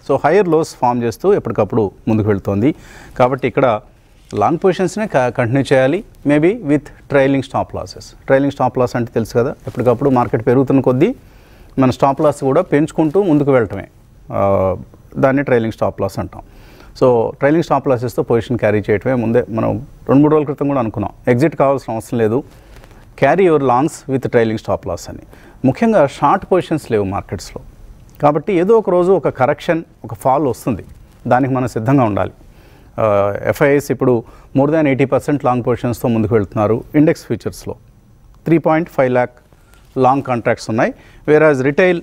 So hire lows form చేస్తూ ఎప్పటికప్పుడు ముందుకు వెళ్తోంది కాబట్టి ఇక్కడ లాంగ్ పొజిషన్స్నే కంటిన్యూ చేయాలి maybe with trailing stop losses trailing stop loss అంటే తెలుసు కదా ఎప్పటికప్పుడు మార్కెట్ పెరుగుతున్న కొద్దీ మన స్టాప్ లాస్ కూడా పెంచుకుంటూ ముందుకు వెళ్ళటమే ఆ, దాన్ని ట్రైలింగ్ స్టాప్ లాస్ అంటాం సో ట్రైలింగ్ స్టాప్ లాసెస్తో పొజిషన్ క్యారీ చేయటమే ముందే మనం రెండు మూడు రోజుల క్రితం కూడా అనుకున్నాం ఎగ్జిట్ కావాల్సిన అవసరం లేదు carry your longs with trailing stop loss అని ముఖ్యంగా షార్ట్ పొజిషన్స్ లేవు మార్కెట్స్లో కాబట్టి ఏదో ఒక రోజు ఒక కరెక్షన్ ఒక ఫాల్ వస్తుంది దానికి మనం సిద్ధంగా ఉండాలి ఎఫ్ఐఎస్ ఇప్పుడు more than eighty percent long పొజిషన్స్తో ముందుకు వెళ్తున్నారు ఇండెక్స్ ఫ్యూచర్స్లో three point five lakh long contracts ఉన్నాయి వేరాజ్ రిటైల్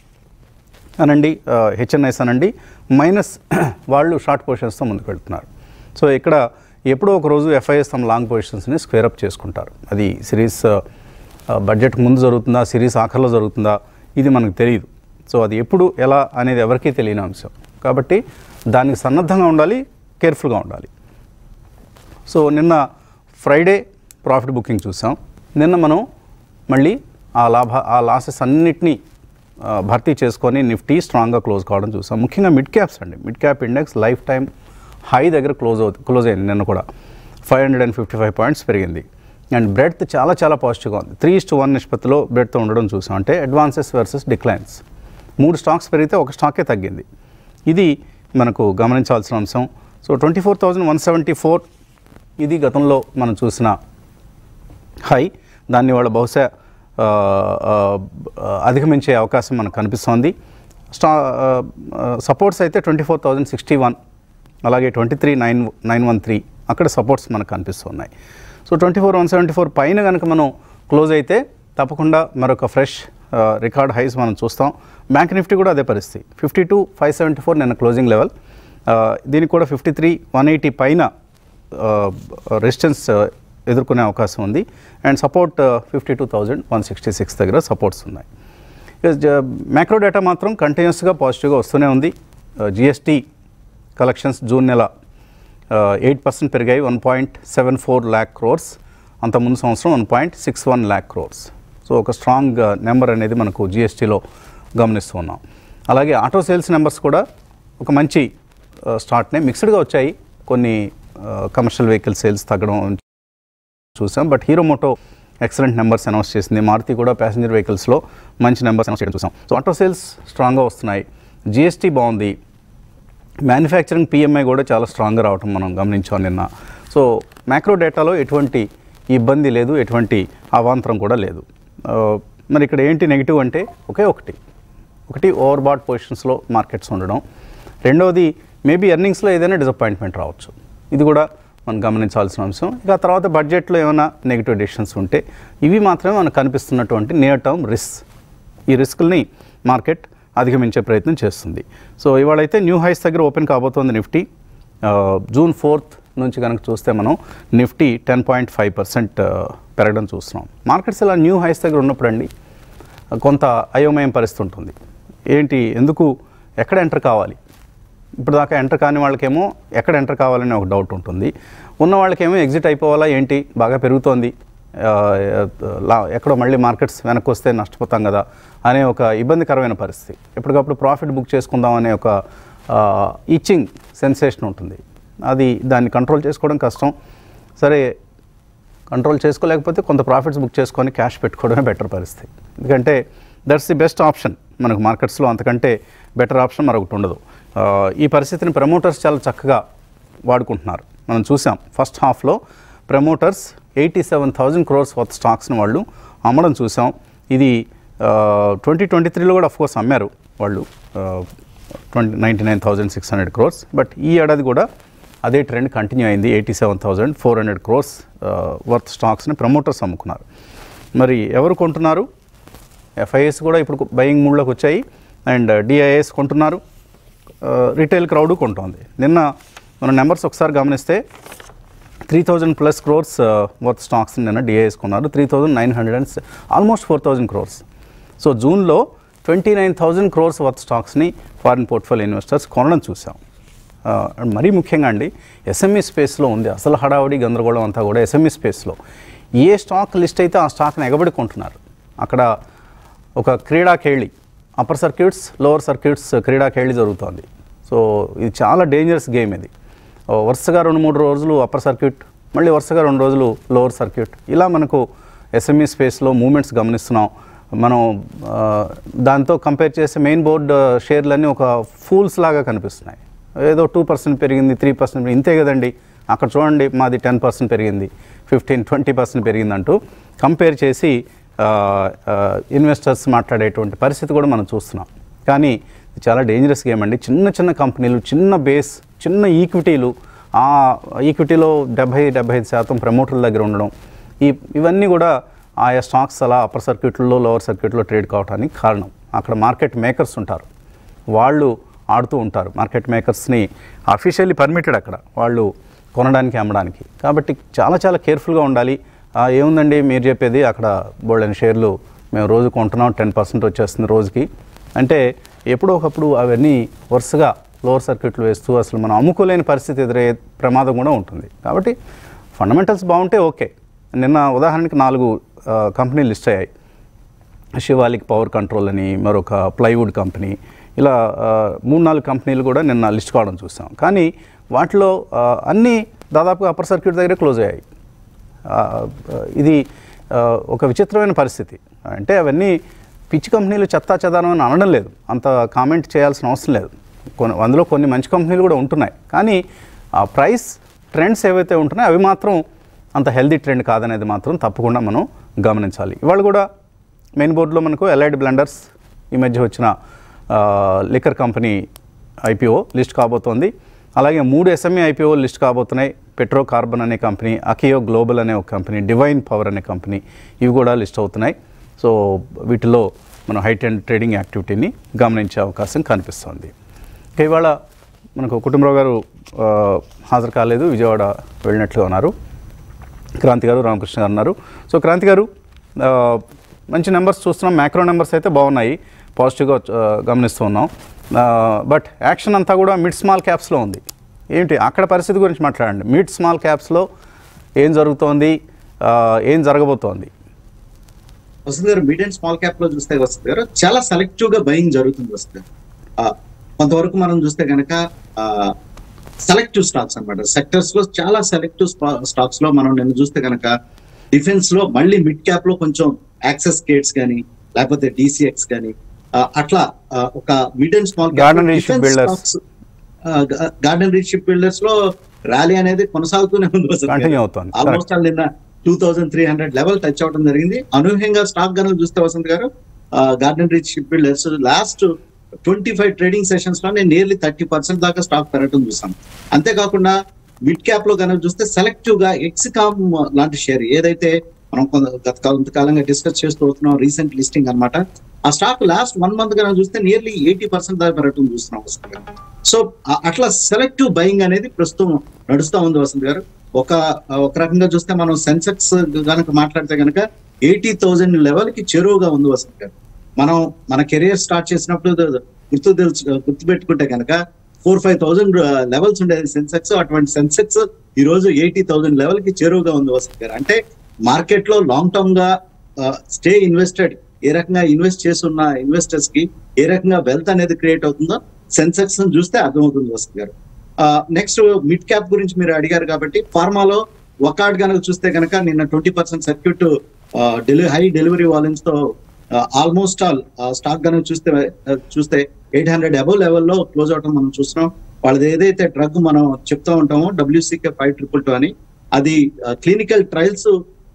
అనండి హెచ్ఎన్ఐస్ అనండి మైనస్ వాళ్ళు షార్ట్ పొజిషన్స్తో ముందుకు వెళ్తున్నారు సో ఇక్కడ ఎప్పుడో ఒక రోజు ఎఫ్ఐఎస్ తమ లాంగ్ పొజిషన్స్ని స్క్వేర్ అప్ చేసుకుంటారు అది సిరీస్ బడ్జెట్కి ముందు జరుగుతుందా సిరీస్ ఆఖరిలో జరుగుతుందా ఇది మనకు తెలియదు సో అది ఎప్పుడు ఎలా అనేది ఎవరికీ తెలియని అంశం కాబట్టి దానికి సన్నద్ధంగా ఉండాలి కేర్ఫుల్గా ఉండాలి సో నిన్న ఫ్రైడే ప్రాఫిట్ బుకింగ్ చూసాం నిన్న మనం మళ్ళీ ఆ లాభ ఆ లాసెస్ అన్నిటినీ ఆ, భర్తీ చేసుకొని నిఫ్టీ స్ట్రాంగ్గా క్లోజ్ కావడం చూసాం ముఖ్యంగా మిడ్ క్యాప్స్ అండి mid cap index life time high దగ్గర క్లోజ్ అవుతుంది క్లోజ్ అయింది నిన్న కూడా five hundred and fifty five points పెరిగింది అండ్ బ్రెడ్త్ చాలా చాలా పాజిటివ్గా ఉంది త్రీ టు వన్ నిష్పత్తిలో బ్రెడ్తో ఉండడం చూసాం అంటే అడ్వాన్సెస్ వర్సెస్ డిక్లైన్స్ మూడు స్టాక్స్ పెరిగితే ఒక స్టాకే తగ్గింది ఇది మనకు గమనించాల్సిన అంశం so twenty four thousand one seventy four ఇది గతంలో మనం చూసిన హై దాన్ని వాళ్ళ బహుశా ఆ, ఆ, అధిగమించే అవకాశం మనకు కనిపిస్తోంది స్టా సపోర్ట్స్ అయితే twenty four thousand sixty one అలాగే twenty three nine nine one three అక్కడ సపోర్ట్స్ మనకు కనిపిస్తున్నాయి so twenty four one seventy four పైన కనుక మనం క్లోజ్ అయితే తప్పకుండా మరొక ఫ్రెష్ రికార్డ్ హైస్ మనం చూస్తాం బ్యాంక్ నిఫ్టీ కూడా అదే పరిస్థితి fifty two five seventy four నిన్న క్లోజింగ్ లెవెల్ దీనికి కూడా ఫిఫ్టీ త్రీ వన్ ఎయిటీ పైన రెసిస్టెన్స్ ఎదుర్కొనే అవకాశం ఉంది and support fifty two thousand one sixty six దగ్గర సపోర్ట్స్ ఉన్నాయి మ్యాక్రో డేటా మాత్రం కంటిన్యూస్గా పాజిటివ్గా వస్తూనే ఉంది జిఎస్టీ కలెక్షన్స్ జూన్ నెల ఎయిట్ పర్సెంట్ పెరిగాయి one point seven four lakh crores అంత ముందు సంవత్సరం one point six one lakh crores so ఒక స్ట్రాంగ్ నెంబర్ అనేది మనకు జిఎస్టీలో గమనిస్తూ ఉన్నాం అలాగే ఆటో సేల్స్ నెంబర్స్ కూడా ఒక మంచి స్టార్ట్నే మిక్స్డ్గా వచ్చాయి కొన్ని కమర్షియల్ వెహికల్ సేల్స్ తగ్గడం చూసాం but Hero Moto excellent numbers announce చేసింది మారుతి కూడా ప్యాసింజర్ వెహికల్స్లో మంచి నెంబర్స్ అనౌన్స్ చేయడం చూసాం సో ఆటో సేల్స్ స్ట్రాంగ్గా వస్తున్నాయి జిఎస్టీ బాగుంది మ్యానుఫ్యాక్చరింగ్ పిఎంఐ కూడా చాలా స్ట్రాంగ్గా రావటం మనం గమనించాం నిన్న సో మ్యాక్రో డేటాలో ఎటువంటి ఇబ్బంది లేదు ఎటువంటి అవాంతరం కూడా లేదు ఆ, మరి ఇక్కడ ఏంటి నెగిటివ్ అంటే ఒకే ఒకటి ఒకటి ఓవర్ బాట్ పొజిషన్స్లో మార్కెట్స్ ఉండడం రెండవది మేబీ ఎర్నింగ్స్లో ఏదైనా డిసప్పాయింట్మెంట్ రావచ్చు ఇది కూడా మనం గమనించాల్సిన అంశం ఇక ఆ తర్వాత బడ్జెట్లో ఏమైనా నెగిటివ్ డెసిషన్స్ ఉంటే ఇవి మాత్రమే మనకు కనిపిస్తున్నటువంటి నియర్ టర్మ్ రిస్క్ ఈ రిస్క్ని మార్కెట్ అధిగమించే ప్రయత్నం చేస్తుంది సో ఇవాళ అయితే న్యూ హైస్ దగ్గర ఓపెన్ కాబోతోంది నిఫ్టీ ఆ, జూన్ ఫోర్త్ నుంచి కనుక చూస్తే మనం Nifty ten point five percent పెరగడం చూస్తున్నాం మార్కెట్స్ ఇలా న్యూ హైస్ దగ్గర ఉన్నప్పుడు అండి కొంత అయోమయం పరిస్థితి ఉంటుంది ఏంటి ఎందుకు ఎక్కడ ఎంటర్ కావాలి ఇప్పుడు దాకా ఎంటర్ కాని వాళ్ళకేమో ఎక్కడ ఎంటర్ కావాలని ఒక డౌట్ ఉంటుంది ఉన్న వాళ్ళకేమో ఎగ్జిట్ అయిపోవాలా ఏంటి బాగా పెరుగుతోంది ఆ, లా ఎక్కడో మళ్ళీ మార్కెట్స్ వెనక్కి వస్తే నష్టపోతాం కదా అనే ఒక ఇబ్బందికరమైన పరిస్థితి ఎప్పటికప్పుడు ప్రాఫిట్ బుక్ చేసుకుందాం అనే ఒక ఇచ్చింగ్ సెన్సేషన్ ఉంటుంది అది దాన్ని కంట్రోల్ చేసుకోవడం కష్టం సరే కంట్రోల్ చేసుకోలేకపోతే కొంత ప్రాఫిట్స్ బుక్ చేసుకొని క్యాష్ పెట్టుకోవడమే బెటర్ పరిస్థితి ఎందుకంటే దట్స్ ది బెస్ట్ ఆప్షన్ మనకు మార్కెట్స్లో అంతకంటే బెటర్ ఆప్షన్ మరొకటి ఉండదు ఆ, ఈ పరిస్థితిని ప్రమోటర్స్ చాలా చక్కగా వాడుకుంటున్నారు మనం చూసాం ఫస్ట్ హాఫ్లో promoters eighty seven thousand crores worth స్టాక్స్ని వాళ్ళు అమ్మడం చూసాం ఇది ట్వంటీ ట్వంటీ త్రీలో కూడా కోర్స్ అమ్మారు వాళ్ళు twenty ninety nine thousand six hundred crores but ఈ ఏడాది కూడా అదే ట్రెండ్ కంటిన్యూ అయింది eighty seven thousand four hundred crores worth స్టాక్స్ని ప్రమోటర్స్ అమ్ముకున్నారు మరి ఎవరు కొంటున్నారు ఎఫ్ఐఎస్ కూడా ఇప్పుడు బయింగ్ మూడ్లోకి వచ్చాయి అండ్ డిఐఎస్ కొంటున్నారు రిటైల్ క్రౌడ్ కొంటోంది నిన్న మన నెంబర్స్ ఒకసారి గమనిస్తే three thousand plus crores worth stocks నిన్న డిఐఎస్ కొన్నారు three thousand nine hundred and almost four thousand crores so జూన్లో twenty nine thousand crores worth స్టాక్స్ని ఫారిన్ పోర్ట్ఫోలియో ఇన్వెస్టర్స్ కొనడం చూసాం ఆ, మరీ ముఖ్యంగా అండి ఎస్ఎంఈ స్పేస్లో ఉంది అసలు హడావుడి గందరగోళం అంతా కూడా ఎస్ఎంఈ స్పేస్లో ఏ స్టాక్ లిస్ట్ అయితే ఆ స్టాక్ని ఎగబడి కొంటున్నారు అక్కడ ఒక క్రీడా కేళి అప్పర్ సర్క్యూట్స్ లోవర్ సర్క్యూట్స్ క్రీడా కేళి జరుగుతోంది సో ఇది చాలా డేంజరస్ గేమ్ ఇది ఓ, వరుసగా రెండు మూడు రోజులు అప్పర్ సర్క్యూట్ మళ్ళీ వరుసగా రెండు రోజులు లోవర్ సర్క్యూట్ ఇలా మనకు ఎస్ఎంఈ స్పేస్లో మూమెంట్స్ గమనిస్తున్నాం మనం ఆ, దాంతో కంపేర్ చేస్తే మెయిన్ బోర్డ్ షేర్లన్నీ ఒక ఫూల్స్ లాగా కనిపిస్తున్నాయి ఏదో టూ పర్సెంట్ పెరిగింది త్రీ పర్సెంట్ ఇంతే కదండి అక్కడ చూడండి మాది టెన్ పర్సెంట్ పెరిగింది ఫిఫ్టీన్ ట్వంటీ పర్సెంట్ పెరిగిందంటూ కంపేర్ చేసి ఇన్వెస్టర్స్ మాట్లాడేటువంటి పరిస్థితి కూడా మనం చూస్తున్నాం కానీ ఇది చాలా డేంజరస్ గేమ్ అండి చిన్న చిన్న కంపెనీలు చిన్న బేస్ చిన్న ఈక్విటీలు ఆ ఈక్విటీలో డెబ్బై డెబ్బై ఐదు శాతం ప్రమోటర్ల దగ్గర ఉండడం ఈ ఇవన్నీ కూడా ఆయా స్టాక్స్ అలా అప్పర్ సర్క్యూట్లో లోవర్ సర్క్యూట్లో ట్రేడ్ కావడానికి కారణం అక్కడ మార్కెట్ మేకర్స్ ఉంటారు వాళ్ళు ఆడుతూ ఉంటారు మార్కెట్ మేకర్స్ని అఫీషియల్లీ పర్మిటెడ్ అక్కడ వాళ్ళు కొనడానికి అమ్మడానికి కాబట్టి చాలా చాలా కేర్ఫుల్గా ఉండాలి ఆ, ఏముందండి మీరు చెప్పేది అక్కడ బోల్డెన్ షేర్లు మేము రోజు కొంటున్నాం టెన్ పర్సెంట్ వచ్చేస్తుంది రోజుకి అంటే ఎప్పుడో ఒకప్పుడు అవన్నీ వరుసగా లోవర్ సర్క్యూట్లు వేస్తూ అసలు మనం అమ్ముకోలేని పరిస్థితి ఎదురయ్యే ప్రమాదం కూడా ఉంటుంది కాబట్టి ఫండమెంటల్స్ బాగుంటే ఓకే నిన్న ఉదాహరణకి నాలుగు ఆ, కంపెనీలు లిస్ట్ అయ్యాయి శివాలిక్ పవర్ కంట్రోల్ అని మరొక ప్లైవుడ్ కంపెనీ ఇలా ఆ, మూడు నాలుగు కంపెనీలు కూడా నిన్న లిస్ట్ కావడం చూసాం కానీ వాటిలో ఆ, అన్నీ దాదాపుగా అప్పర్ సర్క్యూట్ దగ్గరే క్లోజ్ అయ్యాయి ఆ, ఇది ఆ, ఒక విచిత్రమైన పరిస్థితి అంటే అవన్నీ పిచ్చి కంపెనీలు చెత్తా చెదారం అని అనడం లేదు అంత కామెంట్ చేయాల్సిన అవసరం లేదు కొన్ని అందులో కొన్ని మంచి కంపెనీలు కూడా ఉంటున్నాయి కానీ ఆ ప్రైస్ ట్రెండ్స్ ఏవైతే ఉంటున్నాయో అవి మాత్రం అంత హెల్దీ ట్రెండ్ కాదనేది మాత్రం తప్పకుండా మనం గమనించాలి ఇవాళ కూడా మెయిన్ బోర్డులో మనకు ఎల్ఐడి బ్లెండర్స్ ఈ మధ్య వచ్చిన లిక్కర్ కంపెనీ ఐపీఓ లిస్ట్ కాబోతోంది అలాగే మూడు ఎస్ఎంఈ ఐపీఓ లిస్ట్ కాబోతున్నాయి పెట్రో కార్బన్ అనే కంపెనీ అకియో గ్లోబల్ అనే ఒక కంపెనీ డివైన్ పవర్ అనే కంపెనీ ఇవి కూడా లిస్ట్ అవుతున్నాయి సో వీటిలో మనం హైట్ అండ్ ట్రేడింగ్ యాక్టివిటీని గమనించే అవకాశం కనిపిస్తుంది ఇక ఇవాళ మనకు కుటుంబరావు గారు ఆ, హాజరు కాలేదు విజయవాడ వెళ్ళినట్లుగా ఉన్నారు క్రాంతి గారు రామకృష్ణ గారు ఉన్నారు సో క్రాంతి గారు ఆ, మంచి నెంబర్స్ చూస్తున్నాం మ్యాక్రో నెంబర్స్ అయితే బాగున్నాయి పాజిటివ్గా ఆ, గమనిస్తూ ఉన్నాం బట్ యాక్షన్ అంతా కూడా మిడ్ స్మాల్ క్యాప్స్లో ఉంది ఏంటి అక్కడ పరిస్థితి గురించి మాట్లాడండి మిడ్ స్మాల్ క్యాప్స్లో ఏం జరుగుతోంది ఆ, ఏం జరగబోతోంది వసంత్ గారు మిడ్ అండ్ స్మాల్ క్యాప్ లో చూస్తే వసంత్ గారు చాలా సెలెక్టివ్ గా బయింగ్ జరుగుతుంది వసంత్ గారు ఆ, కొంతవరకు మనం చూస్తే కనుక సెలెక్టివ్ స్టాక్స్ అన్నమాట సెక్టర్స్ లో చాలా సెలెక్టివ్ స్టాక్స్ లో మనం నిన్న చూస్తే కనుక డిఫెన్స్ లో మళ్ళీ మిడ్ క్యాప్ లో కొంచెం యాక్సెస్ గేట్స్ కానీ లేకపోతే డిసిఎక్స్ కానీ అట్లా ఆ, ఒక mid and small Garden Reach Ship Builders. Garden reach ship builders లో ర్యాలీ అనేది కొనసాగుతూనే ఉంది వసంత్ గారు. కంటిన్యూ అవుతోంది ఆల్మోస్ట్ ఆల్ నిన్న two thousand three hundred level touch అవడం జరిగింది అనూహ్యంగా స్టాక్ గనుక చూస్తే Vasanth garu garden reach ship builders last twenty five trading sessions లో నేను నియర్లీ థర్టీ పర్సెంట్ దాకా స్టాక్ పెరగడం చూసాం అంతేకాకుండా మిడ్ క్యాప్ లో కనుక చూస్తే సెలెక్టివ్ గా ఎక్సికామ్ లాంటి షేర్ ఏదైతే మనం కొంత గత కొంతకాలంగా డిస్కస్ చేస్తూ వస్తున్నాం రీసెంట్ లిస్టింగ్ అన్నమాట ఆ స్టాక్ లాస్ట్ వన్ మంత్ కనుక చూస్తే నియర్లీ ఎయిటీ పర్సెంట్ దాకా పెరగడం చూస్తున్నాం వసంత్ గారు సో ఆ- అట్లా సెలెక్టివ్ బయింగ్ అనేది ప్రస్తుతం నడుస్తా ఉంది వసంత్ గారు ఒక ఒక రకంగా చూస్తే మనం సెన్సెక్స్ గనక మాట్లాడితే గనక ఎయిటీ థౌజండ్ లెవెల్ కి చెరువుగా ఉంది వసంత్ గారు మనం మన కెరియర్ స్టార్ట్ చేసినప్పుడు గుర్తు తెలుసు గుర్తు పెట్టుకుంటే కనుక ఫోర్ ఫైవ్ థౌసండ్ లెవెల్స్ ఉండేది సెన్సెక్స్ అటువంటి సెన్సెక్స్ ఈ రోజు ఎయిటీ థౌసండ్ లెవెల్ కి చేరువుగా ఉంది వసంత్ గారు అంటే మార్కెట్ లో లాంగ్ టర్మ్ గా స్టే ఇన్వెస్టెడ్ ఏ రకంగా ఇన్వెస్ట్ చేస్తున్న ఇన్వెస్టర్స్ కి ఏ రకంగా వెల్త్ అనేది క్రియేట్ అవుతుందో సెన్సెక్స్ చూస్తే అర్థమవుతుంది వసంత్ గారు నెక్స్ట్ మిడ్ క్యాప్ గురించి మీరు అడిగారు కాబట్టి ఫార్మాలో ఒకాడ్ కనుక చూస్తే కనుక నిన్న twenty percent circuit delivery high delivery volumes తో ఆల్మోస్ట్ ఆల్ స్టాక్ కనుక చూస్తే ఆ, చూస్తే ఎయిట్ హండ్రెడ్ అబౌవ్ లెవెల్లో క్లోజ్ అవడం మనం చూస్తున్నాం వాళ్ళది ఏదైతే డ్రగ్ మనం చెప్తా ఉంటామో డబ్ల్యూసీకే ఫైవ్ ట్రిపుల్ టూ అని అది క్లినికల్ ట్రయల్స్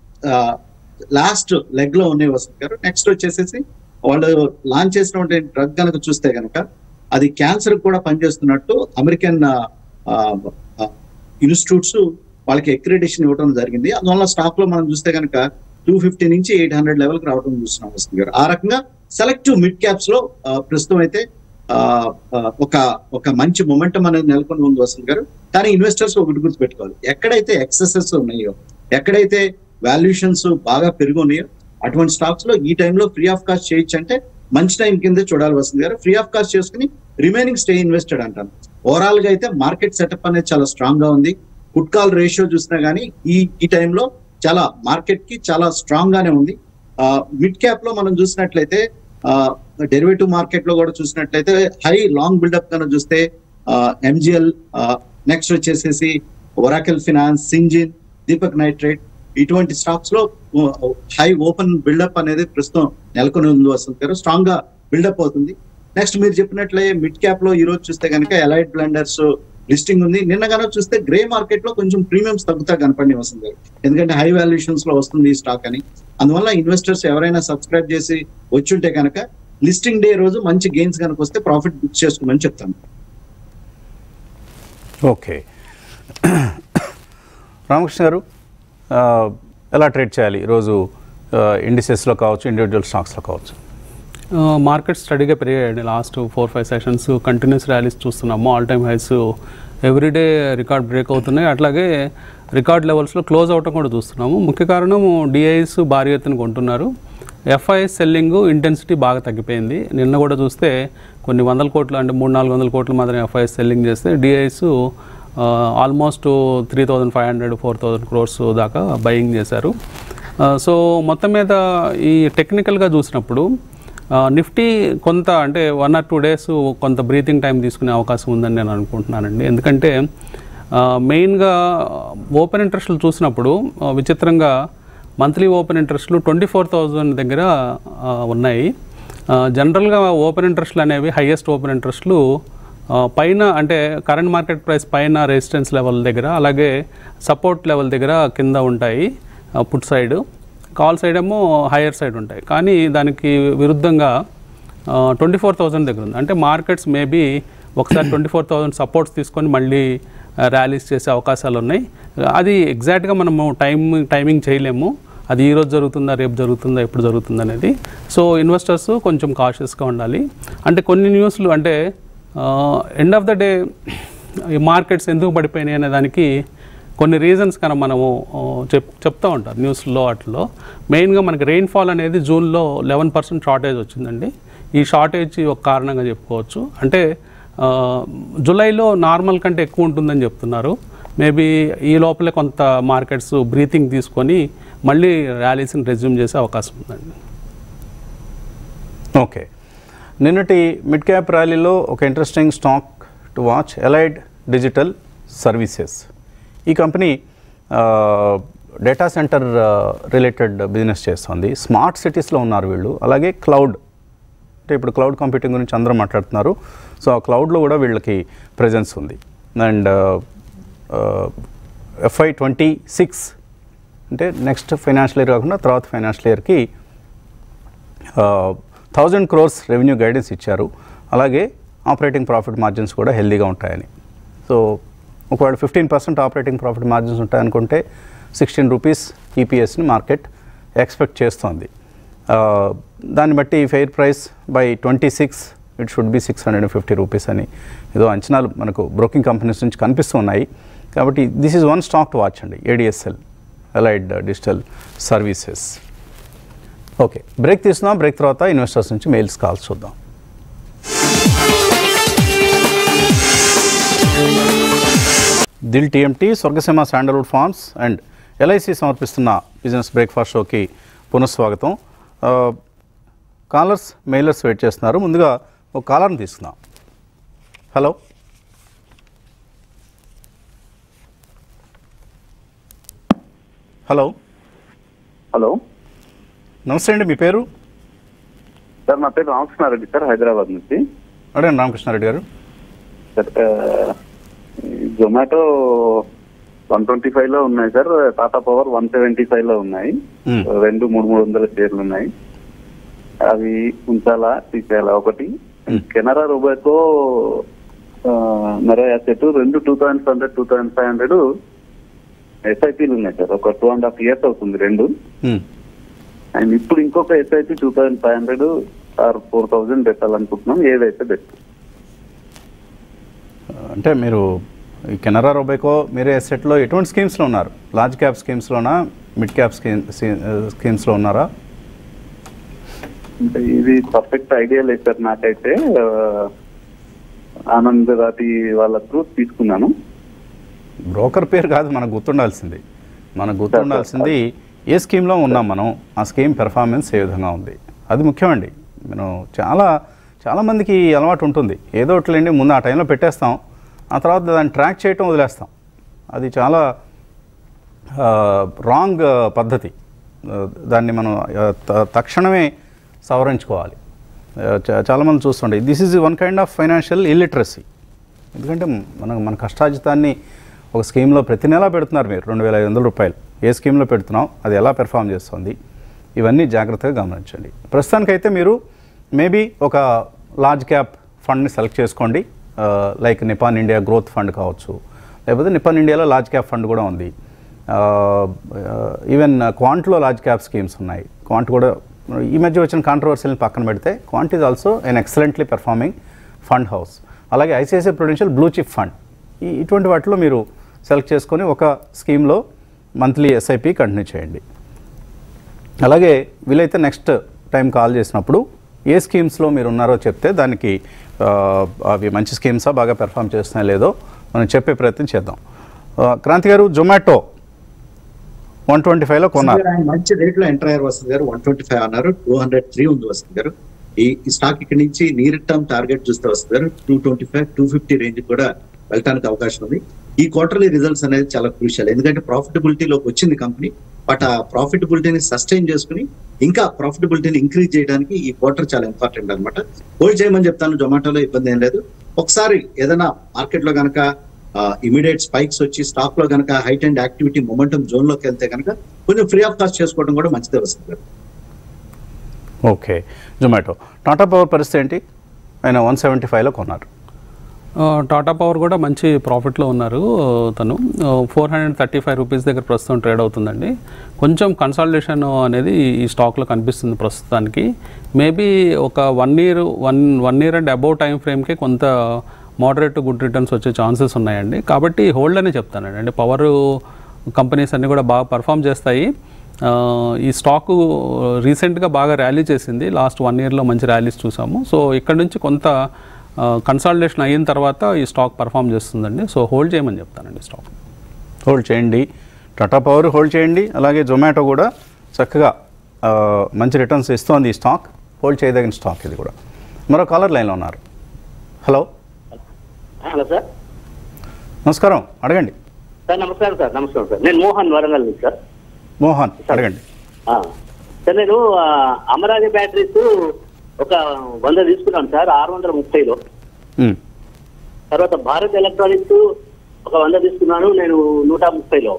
లాస్ట్ లెగ్ లో ఉన్నాయి వసంత్ గారు నెక్స్ట్ వచ్చేసేసి వాళ్ళు లాంచ్ చేసినటువంటి డ్రగ్ కనుక చూస్తే కనుక అది క్యాన్సర్ కూడా పనిచేస్తున్నట్టు అమెరికన్ ఇన్స్టిట్యూట్స్ వాళ్ళకి అక్రిడేషన్ ఇవ్వడం జరిగింది అందువల్ల స్టాక్ లో మనం చూస్తే కనుక టూ ఫిఫ్టీ నుంచి ఎయిట్ హండ్రెడ్ లెవెల్ కి రావడం చూస్తున్నాం వస్తుంది గారు ఆ రకంగా సెలెక్టివ్ మిడ్ క్యాప్స్ లో ఆ, ప్రస్తుతం అయితే ఆ, ఆ, ఒక ఒక మంచి మొమెంటం అనేది నెలకొని ఉంది వసంత్ గారు కానీ ఇన్వెస్టర్స్ ఒకటి గుర్తుపెట్టుకోవాలి ఎక్కడైతే ఎక్సెసెస్ ఉన్నాయో ఎక్కడైతే వాల్యుయేషన్స్ బాగా పెరిగి ఉన్నాయో అటువంటి స్టాక్స్ లో ఈ టైంలో ఫ్రీ ఆఫ్ కాస్ట్ చేయొచ్చు అంటే మంచి టైం కింద చూడాలి వస్తుంది గారు ఫ్రీ ఆఫ్ కాస్ట్ చేసుకుని రిమైనింగ్ స్టే ఇన్వెస్టెడ్ అంటాను ఓవరాల్ గా అయితే మార్కెట్ సెటప్ అనేది చాలా స్ట్రాంగ్ గా ఉంది గుడ్ కాల్ రేషియో చూసినా గానీ ఈ ఈ టైంలో చాలా మార్కెట్ కి చాలా స్ట్రాంగ్ గానే ఉంది మిడ్ క్యాప్ లో మనం చూసినట్లయితే డెరివేటివ్ మార్కెట్ లో కూడా చూసినట్లయితే హై లాంగ్ బిల్డప్ కనుక చూస్తే ఎంజిఎల్ నెక్స్ట్ వచ్చేసేసి Oracle finance Syngene Deepak nitrate ఇటువంటి స్టాక్స్ లో హై ఓపెన్ బిల్డప్ అనేది ప్రస్తుతం నెలకొని ఉంది వసంత్ గారు స్ట్రాంగ్ గా బిల్డప్ అవుతుంది నెక్స్ట్ మీరు చెప్పినట్లే మిడ్ క్యాప్ లో ఈ రోజు చూస్తే కనుక ఎలైట్ బ్లెండర్స్ లిస్టింగ్ ఉంది నిన్న కనుక చూస్తే గ్రే మార్కెట్ లో కొంచెం ప్రీమియమ్స్ తగ్గుతా కనపడి వస్తుంది గారు ఎందుకంటే హై వాల్యుయేషన్స్ లో వస్తుంది ఈ స్టాక్ అని అందువల్ల ఇన్వెస్టర్స్ ఎవరైనా సబ్స్క్రైబ్ చేసి వచ్చి ఉంటే కనుక లిస్టింగ్ డే రోజు మంచి గెయిన్స్ కనుక వస్తే ప్రాఫిట్ బుక్ చేసుకోమని చెప్తాను ఓకే రామకృష్ణ గారు ఆ, ఎలా ట్రేడ్ చేయాలి ఈరోజు ఇండిసెస్లో కావచ్చు ఇండివిజువల్ స్టాక్స్లో కావచ్చు మార్కెట్ స్టడీగా పెరిగాయండి last four five sessions continuous rallies చూస్తున్నాము all time highs everyday record break అవుతున్నాయి అట్లాగే రికార్డ్ లెవెల్స్లో క్లోజ్ అవటం కూడా చూస్తున్నాము ముఖ్య కారణం డిఐస్ భారీ ఎత్తున కొంటున్నారు ఎఫ్ఐఎస్ సెల్లింగ్ ఇంటెన్సిటీ బాగా తగ్గిపోయింది నిన్న కూడా చూస్తే కొన్ని వందల కోట్లు అంటే మూడు నాలుగు వందల కోట్లు మాత్రం ఎఫ్ఐఎస్ సెల్లింగ్ చేస్తే DIIs almost three thousand five hundred four thousand crores దాకా బయింగ్ చేశారు సో మొత్తం మీద ఈ టెక్నికల్గా చూసినప్పుడు ఆ, నిఫ్టీ కొంత అంటే వన్ ఆర్ టూ డేస్ కొంత బ్రీతింగ్ టైం తీసుకునే అవకాశం ఉందని నేను అనుకుంటున్నానండి ఎందుకంటే ఆ, మెయిన్గా ఓపెన్ ఇంట్రెస్ట్లు చూసినప్పుడు ఆ, విచిత్రంగా మంత్లీ ఓపెన్ ఇంట్రెస్ట్లు ట్వంటీ ఫోర్ థౌజండ్ దగ్గర ఆ, ఉన్నాయి ఆ, జనరల్గా ఓపెన్ ఇంట్రెస్ట్లు అనేవి హైయెస్ట్ ఓపెన్ ఇంట్రెస్ట్లు ఆ, పైన అంటే కరెంట్ మార్కెట్ ప్రైస్ పైన రెసిస్టెన్స్ లెవెల్ దగ్గర అలాగే సపోర్ట్ లెవెల్ దగ్గర కింద ఉంటాయి పుట్ సైడ్ కాల్ సైడ్ ఏమో హైయర్ సైడ్ ఉంటాయి కానీ దానికి విరుద్ధంగా ట్వంటీ ఫోర్ థౌజండ్ దగ్గర ఉంది అంటే మార్కెట్స్ మేబీ ఒకసారి ట్వంటీ ఫోర్ థౌజండ్ సపోర్ట్స్ తీసుకొని మళ్ళీ ర్యాలీస్ చేసే అవకాశాలు ఉన్నాయి అది ఎగ్జాక్ట్గా మనము టైం టైమింగ్ చేయలేము అది ఈ రోజు జరుగుతుందా రేపు జరుగుతుందా ఎప్పుడు జరుగుతుందా అనేది సో ఇన్వెస్టర్స్ కొంచెం కాషియస్గా ఉండాలి అంటే కొన్ని న్యూస్లు అంటే ఎండ్ ఆఫ్ ద డే ఈ మార్కెట్స్ ఎందుకు పడిపోయినాయి అనే దానికి కొన్ని రీజన్స్ కనుక మనము ఆ, చెప్ చెప్తూ ఉంటారు న్యూస్లో వాటిలో మెయిన్గా మనకి రెయిన్ఫాల్ అనేది జూన్లో లెవెన్ పర్సెంట్ షార్టేజ్ వచ్చిందండి ఈ షార్టేజ్ ఒక కారణంగా చెప్పుకోవచ్చు అంటే ఆ, జూలైలో నార్మల్ కంటే ఎక్కువ ఉంటుందని చెప్తున్నారు మేబీ ఈ లోపలే కొంత మార్కెట్స్ బ్రీతింగ్ తీసుకొని మళ్ళీ ర్యాలీస్ని రెజ్యూమ్ చేసే అవకాశం ఉందండి ఓకే నిన్నటి మిడ్ క్యాప్ ర్యాలీలో ఒక interesting stock to watch Allied Digital Services ఈ company data centre related business చేస్తుంది స్మార్ట్ సిటీస్లో ఉన్నారు వీళ్ళు అలాగే క్లౌడ్ అంటే ఇప్పుడు క్లౌడ్ కంప్యూటింగ్ గురించి అందరూ మాట్లాడుతున్నారు సో ఆ క్లౌడ్లో కూడా వీళ్ళకి ప్రెజెన్స్ ఉంది అండ్ ఎఫ్ఐ ట్వంటీ సిక్స్ అంటే నెక్స్ట్ ఫైనాన్షియల్ ఇయర్ కాకుండా తర్వాత ఫైనాన్షియల్ ఇయర్కి థౌజండ్ క్రోర్స్ రెవెన్యూ గైడెన్స్ ఇచ్చారు అలాగే ఆపరేటింగ్ ప్రాఫిట్ మార్జిన్స్ కూడా హెల్దీగా ఉంటాయని సో ఒకవేళ fifteen percent operating profit margins ఉంటాయనుకుంటే సిక్స్టీన్ రూపీస్ ఈపీఎస్ని మార్కెట్ ఎక్స్పెక్ట్ చేస్తోంది ఆ, దాన్ని బట్టి fair price by twenty six it should be six hundred and fifty rupees అని ఏదో అంచనాలు మనకు బ్రోకింగ్ కంపెనీస్ నుంచి కనిపిస్తూ ఉన్నాయి కాబట్టి this is one stock to watch అండి ADSL Allied Digital Services okay break తీసుకుందాం బ్రేక్ తర్వాత ఇన్వెస్టర్స్ నుంచి మెయిల్స్ కాల్స్ చూద్దాం Dil TMT Swargaseema sandalwood farms and LIC సమర్పిస్తున్న బిజినెస్ బ్రేక్ఫాస్ట్ షోకి పునఃస్వాగతం ఆ, కాలర్స్ మెయిలర్స్ వెయిట్ చేస్తున్నారు ముందుగా ఒక కాలర్ని తీసుకుందాం హలో హలో హలో నమస్తే అండి మీ పేరు సార్ నా పేరు రామకృష్ణారెడ్డి సార్ హైదరాబాద్ నుంచి అడగండి రామకృష్ణారెడ్డి గారు సార్ ఆ, ఈ జొమాటో వన్ ట్వంటీ ఫైవ్ లో ఉన్నాయి sir Tata Power one seventy five లో ఉన్నాయి మ్మ్. రెండు మూడు మూడు వందల షేర్లు ఉన్నాయి అవి ఉంచాలా తీసేయాలా ఒకటి కెనరా రూబాయ్తో మరో అసెట్ రెండు two thousand hundred two thousand five hundred ఎస్ఐపీలు ఉన్నాయి సార్ ఒక టూ అండ్ హాఫ్ ఇయర్స్ అవుతుంది రెండు మ్, అండ్ ఇప్పుడు ఇంకొక SIP two thousand five hundred or four thousand పెట్టాలనుకుంటున్నాం ఏదైతే బెస్ట్ అంటే మీరు ఈ కెనరా రోబేకో మీరే ఎసెట్లో ఎటువంటి స్కీమ్స్లో ఉన్నారు లార్జ్ క్యాప్ స్కీమ్స్లోనా మిడ్ క్యాప్ స్కీమ్ స్కీమ్స్లో ఉన్నారా అంటే ఇది పర్ఫెక్ట్ ఐడియా లేదు సార్ నాకైతే ఆ, ఆనంద్ రాతి వాళ్ళ త్రూ తీసుకున్నాను బ్రోకర్ పేరు కాదు మనకు గుర్తుండాల్సింది మనకు గుర్తుండాల్సింది ఏ స్కీమ్లో ఉన్నాం మనం ఆ స్కీమ్ పెర్ఫార్మెన్స్ ఏ విధంగా ఉంది అది ముఖ్యమండి మనం చాలా చాలామందికి ఈ అలవాటు ఉంటుంది ఏదో ఒకటిలేండి ముందు ఆ టైంలో పెట్టేస్తాం ఆ తర్వాత దాన్ని ట్రాక్ చేయటం వదిలేస్తాం అది చాలా రాంగ్ పద్ధతి ఆ, దాన్ని మనం ఆ, త- తక్షణమే సవరించుకోవాలి ఆ, చా- చాలామంది చూస్తుండే this is one kind of financial illiteracy ఎందుకంటే మన మన కష్టాజితాన్ని ఒక స్కీమ్లో ప్రతి నెలా పెడుతున్నారు మీరు రెండు వేల ఐదు వందల రూపాయలు ఏ స్కీమ్లో పెడుతున్నాం అది ఎలా పెర్ఫామ్ చేస్తుంది ఇవన్నీ జాగ్రత్తగా గమనించండి ప్రస్తుతానికైతే మీరు మేబీ ఒక లార్జ్ క్యాప్ ఫండ్ని సెలెక్ట్ చేసుకోండి like Nippon India growth fund కావచ్చు లేకపోతే నిపాన్ ఇండియాలో లార్జ్ క్యాప్ ఫండ్ కూడా ఉంది ఈవెన్ క్వాంట్లో లార్జ్ క్యాప్ స్కీమ్స్ ఉన్నాయి క్వాంట్ కూడా ఈ మధ్య వచ్చిన కాంట్రవర్సీని పక్కన పెడితే Quant is also an excellently performing fund house అలాగే ICICI Prudential blue chip fund ఈ ఇటువంటి వాటిలో మీరు సెలెక్ట్ చేసుకొని ఒక స్కీమ్లో మంత్లీ ఎస్ఐపి కంటిన్యూ చేయండి అలాగే వీలైతే నెక్స్ట్ టైం కాల్ చేసినప్పుడు ఏ స్కీమ్స్లో మీరు ఉన్నారో చెప్తే దానికి ఆ, అవి మంచి స్కీమ్సా బాగా పెర్ఫామ్ చేస్తున్నాయో లేదో మనం చెప్పే ప్రయత్నం చేద్దాం ఆ, క్రాంతి గారు జొమాటో వన్ ట్వంటీ ఫైవ్లో కొన్నారు ఆయన మంచి రేట్ లో ఎంటర్ అయ్యారు వసంత్ గారు వన్ ట్వంటీ ఫైవ్ అన్నారు టూ హండ్రెడ్ త్రీ ఉంది వసంత్ గారు ఈ ఈ స్టాక్ ఇక్కడ నుంచి నీర్ టర్మ్ టార్గెట్ చూస్తే వసంత్ గారు two twenty five two fifty range కూడా వెళ్ళడానికి అవకాశం ఉంది ఈ క్వార్టర్లీ రిజల్ట్స్ అనేది చాలా క్రూషియల్ ఎందుకంటే ప్రాఫిటబిలిటీలోకి వచ్చింది కంపెనీ బట్ ఆ ప్రాఫిటబిలిటీని సస్టైన్ చేసుకుని ఇంకా ప్రాఫిటబిలిటీని ఇంక్రీజ్ చేయడానికి ఈ క్వార్టర్ చాలా ఇంపార్టెంట్ అనమాట హోల్డ్ చేయమని చెప్తాను జొమాటోలో ఇబ్బంది ఏం లేదు ఒకసారి ఏదైనా మార్కెట్ లో కనుక ఇమీడియట్ స్పైక్స్ వచ్చి స్టాక్ లో కనుక height and activity momentum zone లోకి వెళ్తే కనుక కొంచెం ఫ్రీ ఆఫ్ కాస్ట్ చేసుకోవడం కూడా మంచిదే వస్తుంది ఓకే జొమాటో టాటా పవర్ పరిస్థితి ఏంటి ఆయన వన్ సెవెంటీ ఫైవ్లో కొన్నారు ఆ, టాటా పవర్ కూడా మంచి ప్రాఫిట్లో ఉన్నారు ఆ, తను four hundred thirty five rupees దగ్గర ప్రస్తుతం ట్రేడ్ అవుతుందండి కొంచెం కన్సల్టేషన్ అనేది ఈ స్టాక్లో కనిపిస్తుంది ప్రస్తుతానికి మేబీ ఒక one year one one year and above time ఫ్రేమ్కి కొంత మోడరేట్ గుడ్ రిటర్న్స్ వచ్చే ఛాన్సెస్ ఉన్నాయండి కాబట్టి హోల్డ్ అనే చెప్తానండి అంటే పవర్ కంపెనీస్ అన్నీ కూడా బాగా పర్ఫామ్ చేస్తాయి ఆ, ఈ స్టాకు రీసెంట్గా బాగా ర్యాలీ చేసింది లాస్ట్ వన్ ఇయర్లో మంచి ర్యాలీస్ చూసాము సో ఇక్కడ నుంచి కొంత కన్సాలిడేషన్ అయిన తర్వాత ఈ స్టాక్ పర్ఫామ్ చేస్తుందండి సో హోల్డ్ చేయమని చెప్తానండి స్టాక్ హోల్డ్ చేయండి టాటా పవర్ హోల్డ్ చేయండి అలాగే జొమాటో కూడా చక్కగా ఆ, మంచి రిటర్న్స్ ఇస్తోంది ఈ స్టాక్ హోల్డ్ చేయదగిన స్టాక్ ఇది కూడా మరో కాలర్ లైన్లో ఉన్నారు హలో హలో సార్ నమస్కారం అడగండి సార్ నమస్కారం సార్ నమస్కారం సార్ నేను మోహన్ వరంగల్ నుంచి సార్ మోహన్ అడగండి ఆ, సార్ నేను ఆ, అమరాజ బ్యాటరీస్ ఒక వంద తీసుకున్నాను సార్ ఆరు వందల ముప్పైలో మ్, తర్వాత భారత్ ఎలక్ట్రానిక్స్ ఒక వంద తీసుకున్నాను నేను నూట ముప్పైలో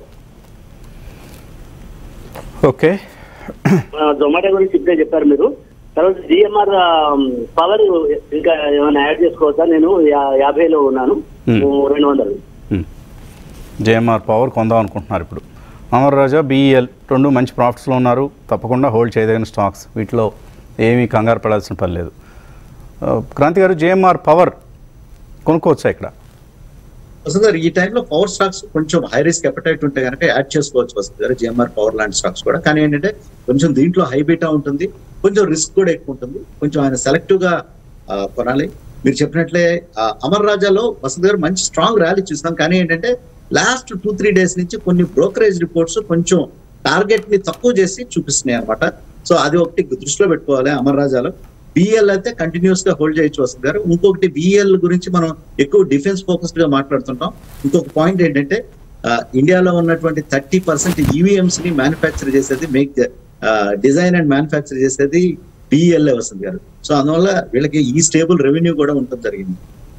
ఓకే ఆ, జొమాటో గురించి ఇప్పుడే చెప్పారు మీరు తర్వాత జిఎంఆర్ పవర్ ఇంకా ఏమైనా యాడ్ చేసుకోవచ్చా నేను యా- యాభైలో ఉన్నాను Hmm. రెండు వందలు మ్. జేఎంఆర్ పవర్ కొందాం అనుకుంటున్నారు ఇప్పుడు అమర్ రాజా బీఈఎల్ రెండు మంచి ప్రాఫిట్స్లో ఉన్నారు తప్పకుండా హోల్డ్ చేయదగిన స్టాక్స్ వీటిలో ఏమీ కంగారు పడాల్సిన పని లేదు ఆ, క్రాంతి గారు జేఎంఆర్ పవర్ కొనుక్కోవచ్చా ఇక్కడ వసంత్ గారు ఈ టైంలో పవర్ స్టాక్స్ కొంచెం హై రిస్క్ ఎపటైట్ ఉంటే కనుక యాడ్ చేసుకోవచ్చు వసంత్ గారు జిఎంఆర్ పవర్ లాంటి స్టాక్స్ కూడా కానీ ఏంటంటే కొంచెం దీంట్లో హై బీటా ఉంటుంది కొంచెం రిస్క్ కూడా ఎక్కువ ఉంటుంది కొంచెం ఆయన సెలెక్టివ్ గా ఆ, కొనాలి మీరు చెప్పినట్లే ఆ, అమర్ రాజాలో వసంత్ గారు మంచి స్ట్రాంగ్ ర్యాలీ చూస్తాం కానీ ఏంటంటే లాస్ట్ టూ త్రీ డేస్ నుంచి కొన్ని బ్రోకరేజ్ రిపోర్ట్స్ కొంచెం టార్గెట్ ని తక్కువ చేసి చూపిస్తున్నాయి అనమాట సో అది ఒకటి దృష్టిలో పెట్టుకోవాలి అమర్ రాజాలో బిఎల్ అయితే కంటిన్యూస్ గా హోల్డ్ చేయొచ్చు వస్తుంది గారు ఇంకొకటి బిఎల్ గురించి మనం ఎక్కువ డిఫెన్స్ ఫోకస్డ్ గా మాట్లాడుతుంటాం ఇంకొక పాయింట్ ఏంటంటే ఆ, ఇండియాలో ఉన్నటువంటి థర్టీ పర్సెంట్ ఈవీఎంస్ ని మ్యానుఫ్యాక్చర్ చేసేది మేక్ డిజైన్ అండ్ మ్యానుఫ్యాక్చర్ చేసేది బిఎల్ఏ వస్తుంది గారు సో అందువల్ల వీళ్ళకి ఈ స్టేబుల్ రెవెన్యూ కూడా ఉంటుంది జరిగింది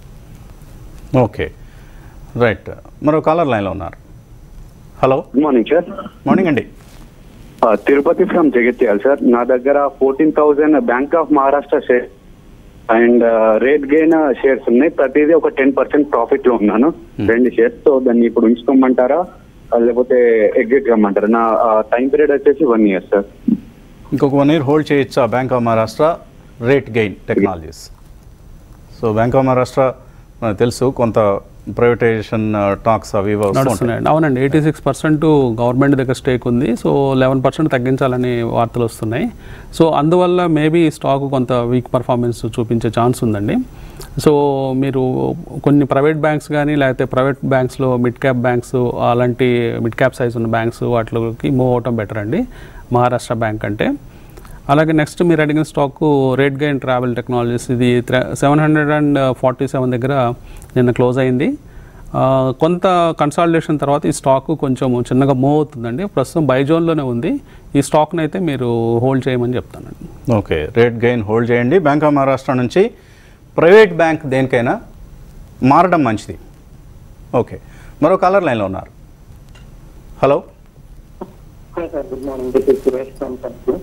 ఓకే రైట్ మరో కాలర్ లైన్లో ఉన్నారు hello good morning sir morning అండి తిరుపతి ఫ్రమ్ జగిత్యాల సార్ నా దగ్గర fourteen thousand Bank of Maharashtra share and Rate Gain shares ఉన్నాయి ప్రతిదీ ఒక టెన్ పర్సెంట్ ప్రాఫిట్ లో ఉన్నాను రెండు షేర్స్ సో దాన్ని ఇప్పుడు ఉంచుకోమంటారా లేకపోతే ఎగ్జిట్ కమ్మంటారా నా టైం పీరియడ్ వచ్చేసి వన్ ఇయర్ సార్ ఇంకొక వన్ ఇయర్ హోల్డ్ చేయొచ్చా Bank of Maharashtra Rate Gain Technologies so Bank of Maharashtra మనకు తెలుసు కొంత ప్రైవేటైజేషన్ టాక్స్ అవి ఇవి వస్తూ ఉంటాయి. నడుస్తున్నాయండి అవునండి ఎయిటీ సిక్స్ పర్సెంట్ గవర్నమెంట్ దగ్గర స్టేక్ ఉంది సో లెవెన్ పర్సెంట్ తగ్గించాలని వార్తలు వస్తున్నాయి సో అందువల్ల మేబీ స్టాక్ కొంత వీక్ పర్ఫార్మెన్స్ చూపించే ఛాన్స్ ఉందండి సో మీరు కొన్ని ప్రైవేట్ బ్యాంక్స్ కానీ లేకపోతే ప్రైవేట్ బ్యాంక్స్లో మిడ్ క్యాప్ బ్యాంక్స్ అలాంటి మిడ్ క్యాప్ సైజ్ ఉన్న బ్యాంక్స్ వాటిలోకి మూవ్ అవటం బెటర్ అండి మహారాష్ట్ర బ్యాంక్ అంటే అలాగే నెక్స్ట్ మీరు అడిగిన stock Rate Gain Travel Technologies ఇది seven hundred and forty seven దగ్గర నిన్న క్లోజ్ అయింది ఆ, కొంత కన్సాలిడేషన్ తర్వాత ఈ స్టాక్ కొంచెం చిన్నగా మూవ్ అవుతుందండి ప్రస్తుతం బై జోన్లోనే ఉంది ఈ స్టాక్ని అయితే మీరు హోల్డ్ చేయమని చెప్తానండి ఓకే రేట్ గెయిన్ హోల్డ్ చేయండి బ్యాంక్ ఆఫ్ మహారాష్ట్ర నుంచి ప్రైవేట్ బ్యాంక్ దేనికైనా మారడం మంచిది ఓకే మరో కాలర్ లైన్లో ఉన్నారు hello Hi, sir. Good morning. This is Suresh from Kanpur.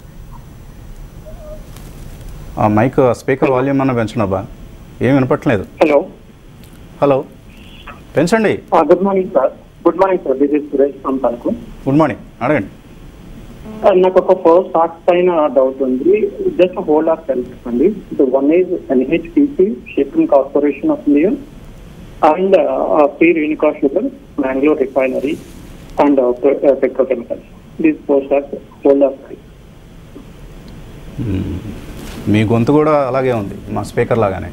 ఆ మైక్ స్పీకర్ వాల్యూమ్ అన్న పెంచడబ్బా ఏం వినపట్లేదు Hello. హలో పెంచండి Uh, good morning, sir. Good morning, sir. This is Suresh from Kanpur. Good morning అడగండి Uh, నాకు ఒక ఫోర్ స్టాక్స్ పైన డౌట్ ఉంది జస్ట్ హోల్డ్ ఆఫ్ తెలుసుకోండి one is NHPC Shipping Corporation of India and పీ యూనికా sugar Mangalore refinery and petrochemicals these four stocks hold of మీ గొంతు కూడా అలాగే ఉంది మా స్పీకర్ లాగానే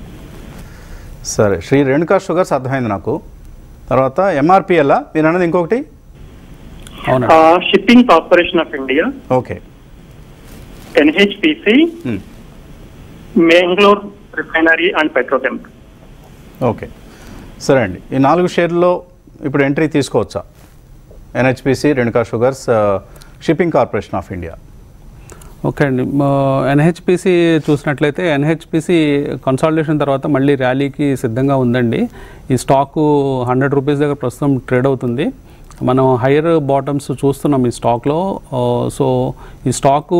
సరే శ్రీ రేణుకా షుగర్స్ అర్థమైంది నాకు తర్వాత ఎంఆర్పిఎల్ మీరు అన్నది ఇంకొకటి అవునండి Shipping Corporation of India okay NHPC Hmm. Mangalore refinery and petrochemical okay సరే అండి ఈ నాలుగు షేర్లలో ఇప్పుడు ఎంట్రీ తీసుకోవచ్చా NHPC Renuka sugars Shipping Corporation of India okay అండి ఎన్హెచ్పిసి చూసినట్లయితే ఎన్హెచ్పిసి కన్సాలిడేషన్ తర్వాత మళ్ళీ ర్యాలీకి సిద్ధంగా ఉందండి ఈ స్టాకు హండ్రెడ్ రూపీస్ దగ్గర ప్రస్తుతం ట్రేడ్ అవుతుంది మనం హైయర్ బాటమ్స్ చూస్తున్నాం ఈ స్టాక్లో సో ఈ స్టాకు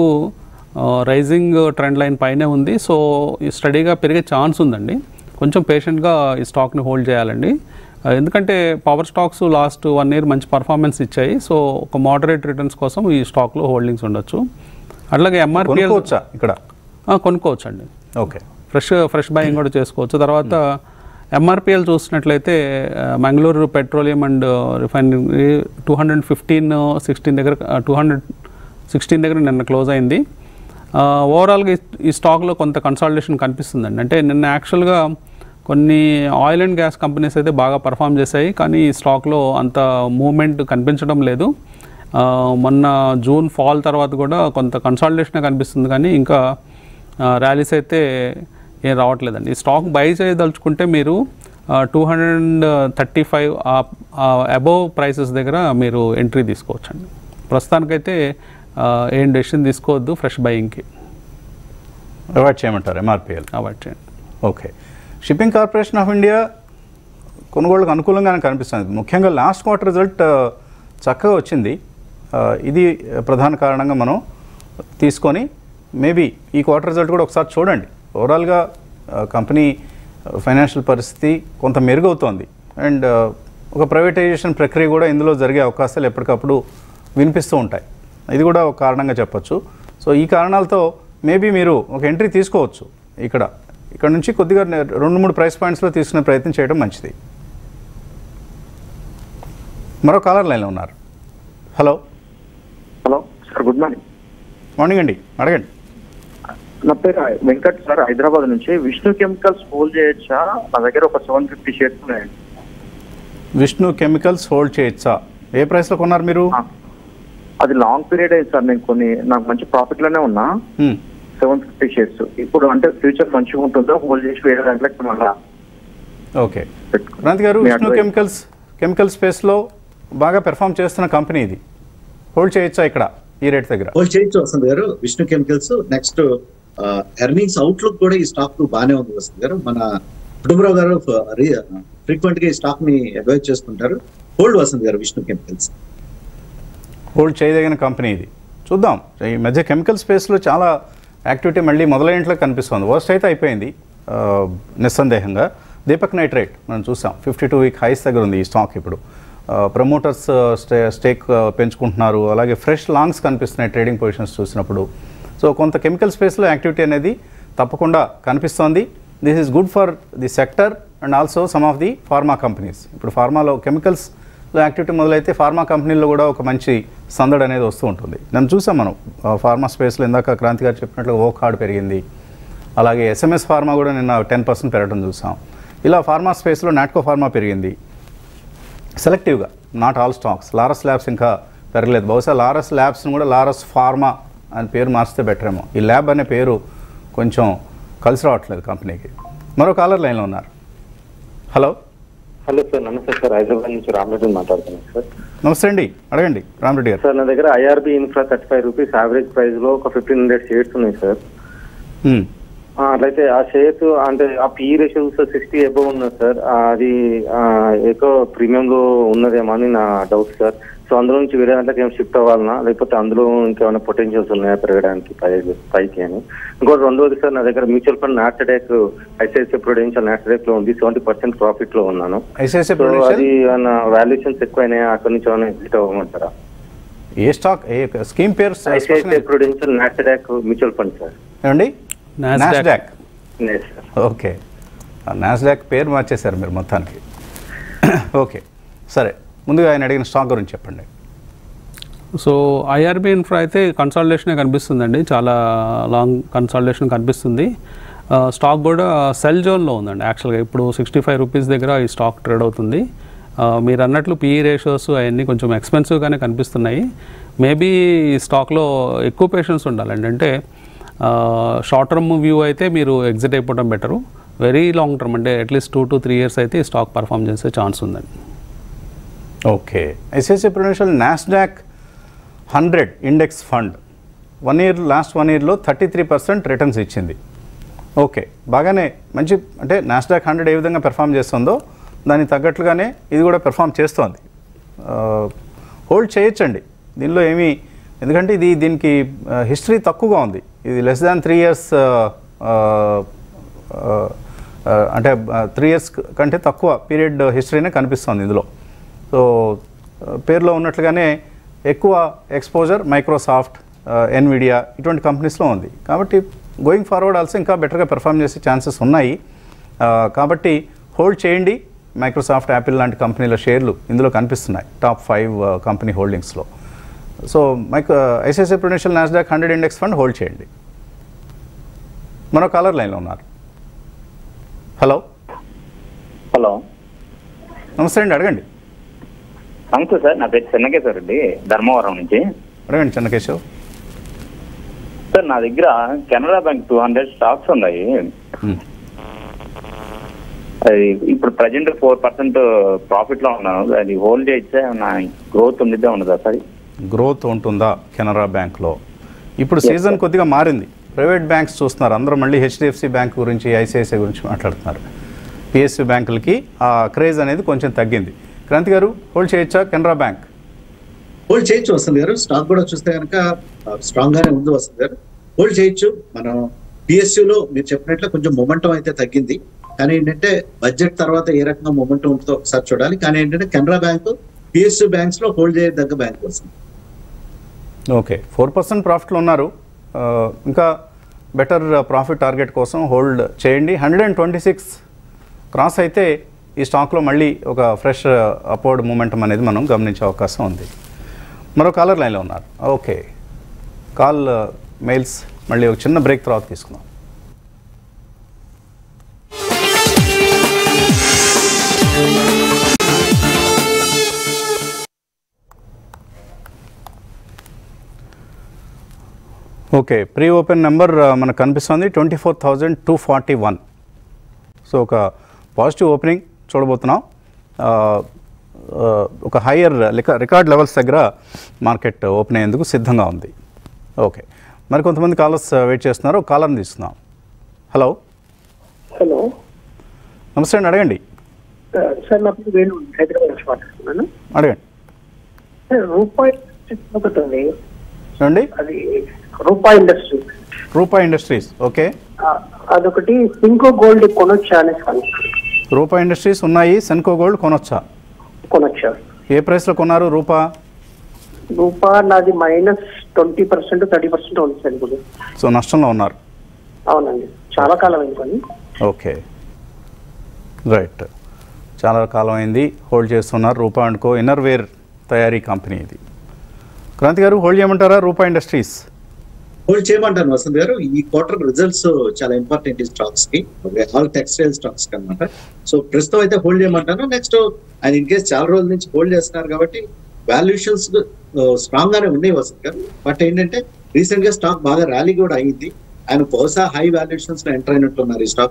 రైజింగ్ ట్రెండ్ లైన్ పైనే ఉంది సో ఈ స్టడీగా పెరిగే ఛాన్స్ ఉందండి కొంచెం పేషెంట్గా ఈ స్టాక్ని హోల్డ్ చేయాలండి ఆ, ఎందుకంటే power stocks last one year మంచి పర్ఫార్మెన్స్ ఇచ్చాయి సో ఒక మోడరేట్ రిటర్న్స్ కోసం ఈ స్టాక్లో హోల్డింగ్స్ ఉండొచ్చు అట్లాగే ఎంఆర్పిఎల్ కొనుక్కోవచ్చా ఇక్కడ కొనుక్కోవచ్చు అండి ఓకే ఫ్రెష్ ఫ్రెష్ బయింగ్ కూడా చేసుకోవచ్చు తర్వాత ఎంఆర్పిఎల్ చూసినట్లయితే ఆ, Mangaluru petroleum and refinery two hundred fifteen sixteen దగ్గర టూ హండ్రెడ్ సిక్స్టీన్ దగ్గర నిన్న క్లోజ్ అయింది ఆ, ఓవరాల్గా ఈ- ఈ స్టాక్లో కొంత కన్సాలిడేషన్ కనిపిస్తుందండి అంటే నిన్న యాక్చువల్గా కొన్ని ఆయిల్ అండ్ గ్యాస్ కంపెనీస్ అయితే బాగా పర్ఫామ్ చేశాయి కానీ ఈ స్టాక్లో అంత మూమెంట్ కనిపించడం లేదు ఆ, మొన్న జూన్ ఫాల్ తర్వాత కూడా కొంత కన్సాలిడేషన్ కనిపిస్తుంది కానీ ఇంకా ర్యాలీస్ అయితే ఏం రావట్లేదండి ఈ స్టాక్ బై చేయదలుచుకుంటే మీరు two hundred thirty five above prices దగ్గర మీరు ఎంట్రీ తీసుకోవచ్చండి ప్రస్తుతానికైతే ఆ, ఏం డెసిషన్ తీసుకోవద్దు ఫ్రెష్ బయింగ్కి అవాయిడ్ చేయమంటారు ఎంఆర్పిఎల్ అవాయిడ్ చేయండి okay Shipping Corporation of India కొనుగోళ్ళకు అనుకూలంగానే కనిపిస్తుంది ముఖ్యంగా లాస్ట్ క్వార్టర్ రిజల్ట్ ఆ, చక్కగా వచ్చింది ఆ, ఇది ప్రధాన కారణంగా మనం తీసుకొని మేబీ ఈ క్వార్టర్ రిజల్ట్ కూడా ఒకసారి చూడండి ఓవరాల్గా కంపెనీ ఫైనాన్షియల్ పరిస్థితి కొంత మెరుగవుతోంది అండ్ ఒక ప్రైవేటైజేషన్ ప్రక్రియ కూడా ఇందులో జరిగే అవకాశాలు ఎప్పటికప్పుడు వినిపిస్తూ ఉంటాయి ఇది కూడా ఒక కారణంగా చెప్పొచ్చు సో ఈ కారణాలతో మేబీ మీరు ఒక ఎంట్రీ తీసుకోవచ్చు ఇక్కడ ఇక్కడ నుంచి కొద్దిగా నే- రెండు మూడు ప్రైస్ పాయింట్స్లో తీసుకునే ప్రయత్నం చేయడం మంచిది మరో కాలర్ లైన్లో ఉన్నారు hello hello sir good morning morning అండి అడగండి నా పేరు వెంకట్ సార్ హైదరాబాద్ నుంచి విష్ణు కెమికల్స్ హోల్డ్ చేయొచ్చా నా దగ్గర ఒక సెవెన్ ఫిఫ్టీ షేర్స్ ఉన్నాయండి విష్ణు కెమికల్స్ హోల్డ్ చేయొచ్చా ఏ ప్రైస్లో కొన్నారు మీరు ఆ, అది లాంగ్ పీరియడ్ అయింది సార్ నేను కొన్ని నాకు మంచి ప్రాఫిట్ లోనే ఉన్నా హ్మ్. సెవెన్ ఫిఫ్టీ షేర్స్ ఇప్పుడు అంటే ఫ్యూచర్ మంచిగా ఉంటుందో హోల్డ్ చేసి వేరే దాంట్లోకి మళ్ళా ఓకే పెట్టుకో- క్రాంతి గారు మీ విష్ణు advice. కెమికల్స్ కెమికల్ స్పేస్లో బాగా పెర్ఫామ్ చేస్తున్న కంపెనీ ఇది హోల్డ్ చేయొచ్చా ఇక్కడ ఈ రేట్ దగ్గర హోల్డ్ చేయొచ్చు వసంత్ గారు Vishnu Chemicals next earnings outlook కూడా ఈ స్టాక్ బాగానే ఉంది వసంత్ గారు మన కుటుంబరావు గారు ఫ్రీక్వెంట్ గా ఈ స్టాక్ ని అడ్వైజ్ చేస్తుంటారు హోల్డ్ వసంత్ గారు విష్ణు కెమికల్స్ హోల్డ్ చేయదగిన కంపెనీ ఇది చూద్దాం ఈ మధ్య కెమికల్ స్పేస్లో చాలా యాక్టివిటీ మళ్ళీ మొదలైనట్లు కనిపిస్తుంది వర్స్ట్ అయితే అయిపోయింది ఆ, నిస్సందేహంగా దీపక్ నైట్రేట్ మనం చూసాం ఫిఫ్టీ టూ వీక్ హైస్ దగ్గర ఉంది ఈ స్టాక్ ఇప్పుడు ప్రమోటర్స్ స్టే స్టేక్ పెంచుకుంటున్నారు అలాగే ఫ్రెష్ లాంగ్స్ కనిపిస్తున్నాయి ట్రేడింగ్ పొజిషన్స్ చూసినప్పుడు సో కొంత కెమికల్ స్పేస్లో యాక్టివిటీ అనేది తప్పకుండా కనిపిస్తోంది this is good for the sector and also some of the pharma companies ఇప్పుడు ఫార్మాలో కెమికల్స్ లో యాక్టివిటీ మొదలైతే ఫార్మా కంపెనీల్లో కూడా ఒక మంచి సందడి అనేది వస్తూ ఉంటుంది నన్ను చూసాం మనం ఆ, ఫార్మా స్పేస్లో ఇందాక క్రాంతి గారు చెప్పినట్లు ఓ కార్డ్ పెరిగింది అలాగే ఎస్ఎంఎస్ ఫార్మా కూడా నిన్న టెన్ పర్సెంట్ పెరగడం చూసాం ఇలా ఫార్మా స్పేస్లో నాట్కో ఫార్మా పెరిగింది సెలెక్టివ్గా not all stocks Laurus Labs ఇంకా పెరగలేదు బహుశా లారస్ ల్యాబ్స్ని కూడా లారస్ ఫార్మా అని పేరు మార్చితే బెటర్ ఏమో ఈ ల్యాబ్ అనే పేరు కొంచెం కలిసి రావట్లేదు కంపెనీకి మరో కాలర్ లైన్లో ఉన్నారు హలో హలో సార్ నమస్తే సార్ హైదరాబాద్ నుంచి రామరాజు మాట్లాడుతున్నాను సార్ నమస్తే అండి అడగండి రామరెడ్డి గారు సార్ నా దగ్గర IRB Infra thirty five rupees average price లో ఒక ఫిఫ్టీన్ హండ్రెడ్ షేర్స్ ఉన్నాయి సార్ మ్మ్. ఆ, అట్లయితే ఆ షేర్స్ అంటే ఆ పీ రేషియో సిక్స్టీ అబౌవ్ ఉన్నది సార్ ఆ, అది ఆ, ఎక్కువ ప్రీమియం లో ఉన్నదేమో అని నా డౌట్ సార్ సో అందులో నుంచి వేరే దాంట్లోకి ఏమైనా షిఫ్ట్ అవ్వాలనా లేకపోతే అందులో ఇంకేమైనా పొటెన్షియల్స్ ఉన్నాయా పెరగడానికి పై పైకి అని ఇంకోటి రెండోది సార్ నా దగ్గర mutual fund Nasdaq ICICI Prudential Nasdaq లో ఉంది సెవెంటీ పర్సెంట్ ప్రాఫిట్ లో ఉన్నాను ఐసిఐసిఐ సో Prudential? అది వాల్యుయేషన్స్ ఎక్కువైనాయా అక్కడి నుంచి ఏమైనా ఎగ్జిట్ అవ్వమంటారా ఏ స్టాక్ ఏ స్కీమ్ పేరు ICICI Prudential Nasdaq mutual fund sir ఏమండి Nasdaq. Nasdaq Yes, sir. Okay Nasdaq పేరు మార్చేశారు మీరు మొత్తానికి ఓకే సరే ముందుగా ఆయన అడిగిన స్టాక్ గురించి చెప్పండి సో ఐఆర్బి ఇన్ఫ్రా అయితే కన్సాలిడేషనే కనిపిస్తుందండి చాలా లాంగ్ కన్సాలిడేషన్ కనిపిస్తుంది ఆ, స్టాక్ కూడా సెల్ జోన్లో ఉందండి యాక్చువల్గా ఇప్పుడు సిక్స్టీ ఫైవ్ రూపీస్ దగ్గర ఈ స్టాక్ ట్రేడ్ అవుతుంది ఆ, మీరు అన్నట్లు పిఈ రేషియోస్ అవన్నీ కొంచెం ఎక్స్పెన్సివ్గానే కనిపిస్తున్నాయి మేబీ ఈ స్టాక్లో ఎక్కువ పేషెన్స్ ఉండాలండి అంటే షార్ట్ టర్మ్ వ్యూ అయితే మీరు ఎగ్జిట్ అయిపోవడం బెటరు వెరీ లాంగ్ టర్మ్ అంటే at least two to three years అయితే ఈ స్టాక్ పర్ఫామ్ చేసే ఛాన్స్ ఉందండి okay ICICI Prudential Nasdaq hundred index fund one year last one ఇయర్లో థర్టీ త్రీ పర్సెంట్ రిటర్న్స్ ఇచ్చింది ఓకే బాగానే మంచి అంటే నాస్డాక్ హండ్రెడ్ ఏ విధంగా పెర్ఫామ్ చేస్తుందో దానికి తగ్గట్లుగానే ఇది కూడా పెర్ఫామ్ చేస్తోంది హోల్డ్ చేయొచ్చండి దీనిలో ఏమీ ఎందుకంటే ఇది దీనికి హిస్టరీ తక్కువగా ఉంది ఇది లెస్ దాన్ త్రీ ఇయర్స్ అంటే త్రీ ఇయర్స్ కంటే తక్కువ పీరియడ్ హిస్టరీనే కనిపిస్తుంది ఇందులో సో ఆ, పేరులో ఉన్నట్లుగానే ఎక్కువ ఎక్స్పోజర్ మైక్రోసాఫ్ట్ ఎన్విడియా ఇటువంటి కంపెనీస్లో ఉంది కాబట్టి గోయింగ్ ఫార్వర్డ్ ఆల్సో ఇంకా బెటర్గా పెర్ఫామ్ చేసే ఛాన్సెస్ ఉన్నాయి ఆ, కాబట్టి హోల్డ్ చేయండి మైక్రోసాఫ్ట్ యాపిల్ లాంటి కంపెనీల షేర్లు ఇందులో కనిపిస్తున్నాయి టాప్ ఫైవ్ కంపెనీ హోల్డింగ్స్లో so mike ICICI Prudential Nasdaq hundred index fund hold చేయండి మరో కాలర్ లైన్లో ఉన్నారు హలో హలో నమస్తే అండి అడగండి నమస్తే సార్ నా పేరు చెన్నకేశ్వర రెడ్డి ధర్మవరం నుంచి అడగండి చెన్నకేశవ్ సార్ నా దగ్గర Canara Bank two hundred stocks ఉన్నాయి మ్మ్. అది ఇప్పుడు ప్రజెంట్ ఫోర్ పర్సెంట్ ప్రాఫిట్ లో ఉన్నాను అది హోల్డ్ చేస్తే నా గ్రోత్ ఉండిద్దా ఉండదా సార్ గ్రోత్ ఉంటుందా కెనరా బ్యాంక్లో ఇప్పుడు సీజన్ కొద్దిగా మారింది ప్రైవేట్ బ్యాంక్స్ చూస్తున్నారు అందరూ మళ్ళీ హెచ్డిఎఫ్సి బ్యాంక్ గురించి ఐసిఐసిఐ గురించి మాట్లాడుతున్నారు పిఎస్సి బ్యాంకులకి ఆ క్రేజ్ అనేది కొంచెం తగ్గింది క్రాంతి గారు హోల్డ్ చేయొచ్చా కెనరా బ్యాంక్ హోల్డ్ చేయొచ్చు వసంత్ గారు స్టాక్ కూడా చూస్తే కనుక స్ట్రాంగ్ గానే ఉంది వసంత్ గారు హోల్డ్ చేయొచ్చు మనం PSU లో మీరు చెప్పినట్లు కొంచెం మొమెంటం అయితే తగ్గింది కానీ ఏంటంటే బడ్జెట్ తర్వాత ఏ రకంగా మొమెంటం ఉంటుందో ఒకసారి చూడాలి కానీ ఏంటంటే కెనరా బ్యాంక్ పిఎస్యు బ్యాంక్స్ లో హోల్డ్ చేయదగ్గ బ్యాంక్ వస్తుంది ఓకే ఫోర్ పర్సెంట్ ప్రాఫిట్లో ఉన్నారు ఆ, ఇంకా బెటర్ ప్రాఫిట్ టార్గెట్ కోసం హోల్డ్ చేయండి hundred and twenty six cross అయితే ఈ స్టాక్లో మళ్ళీ ఒక ఫ్రెష్ అపోర్డ్ మూమెంటం అనేది మనం గమనించే అవకాశం ఉంది మరో కాలర్ లైన్లో ఉన్నారు ఓకే కాల్ మెయిల్స్ మళ్ళీ ఒక చిన్న బ్రేక్ తర్వాత తీసుకుందాం ఓకే ప్రీ ఓపెన్ నెంబర్ మనకు కనిపిస్తుంది twenty four thousand two forty one so ఒక పాజిటివ్ ఓపెనింగ్ చూడబోతున్నాం ఆ, ఆ, ఒక హయ్యర్ రికార్డ్ లెవెల్స్ దగ్గర మార్కెట్ ఓపెన్ అయ్యేందుకు సిద్ధంగా ఉంది ఓకే మరి కొంతమంది కాలర్స్ వెయిట్ చేస్తున్నారు ఒక కాలర్ని తీసుకుందాం హలో హలో నమస్తే అండి అడగండి సార్ నా పేరు వేణు హైదరాబాద్ నుంచి మాట్లాడుతున్నాను అడగండి సార్ రూపాయి ఒకటి ఉంది ఏమండి అది రూపాయి ఇండస్ట్రీ రూపా ఇండస్ట్రీస్ ఓకే అదొకటి సింకో గోల్డ్ కొనొచ్చా అనేసి రూపా ఇండస్ట్రీస్ ఉన్నాయి సెన్కో గోల్డ్ కొనొచ్చా కొనొచ్చా ఏ ప్రైస్లో కొన్నారు రూపా రూపా నాది minus twenty percent thirty percent ఉంది సార్ ఇప్పుడు సో నష్టంలో ఉన్నారు అవునండి చాలా కాలం అయింది కొని ఓకే రైట్ చాలా కాలం అయింది హోల్డ్ చేస్తున్నారు Rupa and Co inner wear తయారీ కంపెనీ ఇది క్రాంతి గారు హోల్డ్ చేయమంటారా రూపా ఇండస్ట్రీస్ హోల్డ్ చేయమంటాను వసంత్ గారు ఈ క్వార్టర్ రిజల్ట్స్ చాలా ఇంపార్టెంట్ ఈ స్టాక్స్ కి ఆల్ టెక్స్టైల్ స్టాక్స్ కి అనమాట సో ప్రస్తుతం అయితే హోల్డ్ చేయమంటాను నెక్స్ట్ ఆయన ఇన్ కేస్ చాలా రోజుల నుంచి హోల్డ్ చేస్తున్నారు కాబట్టి వాల్యుయేషన్స్ స్ట్రాంగ్ గానే ఉన్నాయి వసంత్ గారు బట్ ఏంటంటే రీసెంట్ గా స్టాక్ బాగా ర్యాలీ కూడా అయింది ఆయన బహుశా హై వాల్యుయేషన్స్ లో ఎంటర్ అయినట్టున్నారు ఈ స్టాక్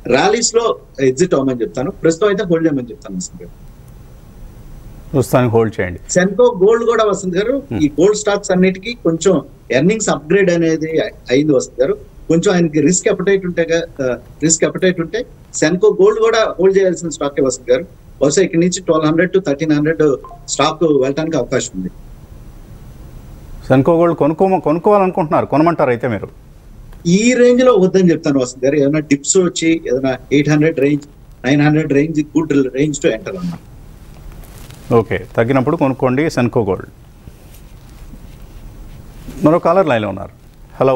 ర్యాలీస్ లో ఎగ్జిట్ అవ్వమని చెప్తాను ప్రస్తుతం అయితే హోల్డ్ చేయమని చెప్తాను వసంత్ గారు ప్రస్తుతానికి హోల్డ్ చేయండి సెన్కో గోల్డ్ కూడా వసంత్ గారు ఈ గోల్డ్ స్టాక్స్ అన్నిటికీ కొంచెం ఎర్నింగ్స్ అప్గ్రేడ్ అనేది అయింది వసంత్ గారు కొంచెం ఆయనకి రిస్క్ అపటైట్ ఉంటే రిస్క్ అపటైట్ ఉంటే సెన్కో గోల్డ్ కూడా హోల్డ్ చేయాల్సిన స్టాక్ వసంత్ గారు బహుశా ఇక్కడ నుంచి twelve hundred to thirteen hundred stock వెళ్ళడానికి అవకాశం ఉంది సెన్కో గోల్డ్ కొనుక్కో కొనుక్కోవాలనుకుంటున్నారు కొనమంటారు అయితే మీరు ఈ రేంజ్ లో వద్దని చెప్తాను వసంత్ గారు ఏదైనా టిప్స్ వచ్చి ఏదైనా eight hundred range nine hundred range good range to enter అన్నా ఓకే తగ్గినప్పుడు కొనుక్కోండి సెన్కో గోల్డ్ మరో కాలర్ లైన్లో ఉన్నారు హలో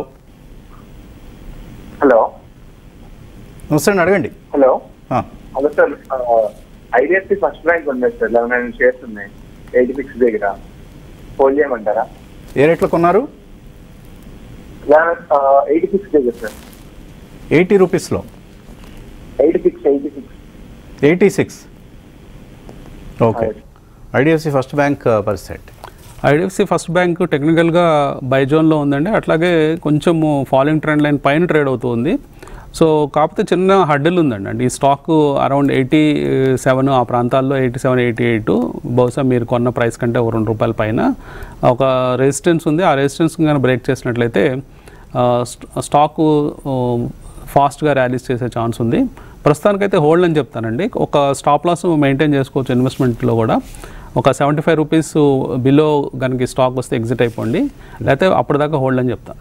హలో నమస్తే అండి అడగండి హలో ఆ, hello sir IDFC first rank ఉన్నాయి సార్ లెవెన్ హండ్రెడ్ షేర్స్ ఉన్నాయి ఎయిటీ సిక్స్ దగ్గర హోల్డ్ చేయమంటారా ఏ రేట్లో కొన్నారు లెవెన్ ఎయిటీ సిక్స్ దగ్గర సార్ ఎయిటీ రూపీస్లో eighty six eighty six eighty six okay IDFC first bank పరిస్థితి ఐడిఎఫ్సి ఫస్ట్ బ్యాంక్ టెక్నికల్గా బై జోన్లో ఉందండి అట్లాగే కొంచెము ఫాలోయింగ్ ట్రెండ్ లైన్ పైన ట్రేడ్ అవుతుంది సో కాకపోతే చిన్న హడ్డల్ ఉందండి అంటే ఈ స్టాక్ అరౌండ్ ఎయిటీ సెవెన్ ఆ ప్రాంతాల్లో ఎయిటీ సెవెన్ ఎయిటీ ఎయిట్ బహుశా మీరు కొన్న ప్రైస్ కంటే ఒక రెండు రూపాయల పైన ఒక రెసిస్టెన్స్ ఉంది ఆ రెసిస్టెన్స్ కానీ బ్రేక్ చేసినట్లయితే ఆ, స్ట్- స్టాకు ఆ, ఫాస్ట్గా ర్యాలీస్ చేసే ఛాన్స్ ఉంది ప్రస్తుతానికైతే హోల్డ్ అని చెప్తానండి ఒక స్టాప్ లాస్ మెయింటైన్ చేసుకోవచ్చు ఇన్వెస్ట్మెంట్లో కూడా ఒక సెవెంటీ ఫైవ్ రూపీస్ బిలో కనుక ఈ స్టాక్ వస్తే ఎగ్జిట్ అయిపోండి లేకపోతే అప్పటిదాకా హోల్డ్ అని చెప్తాను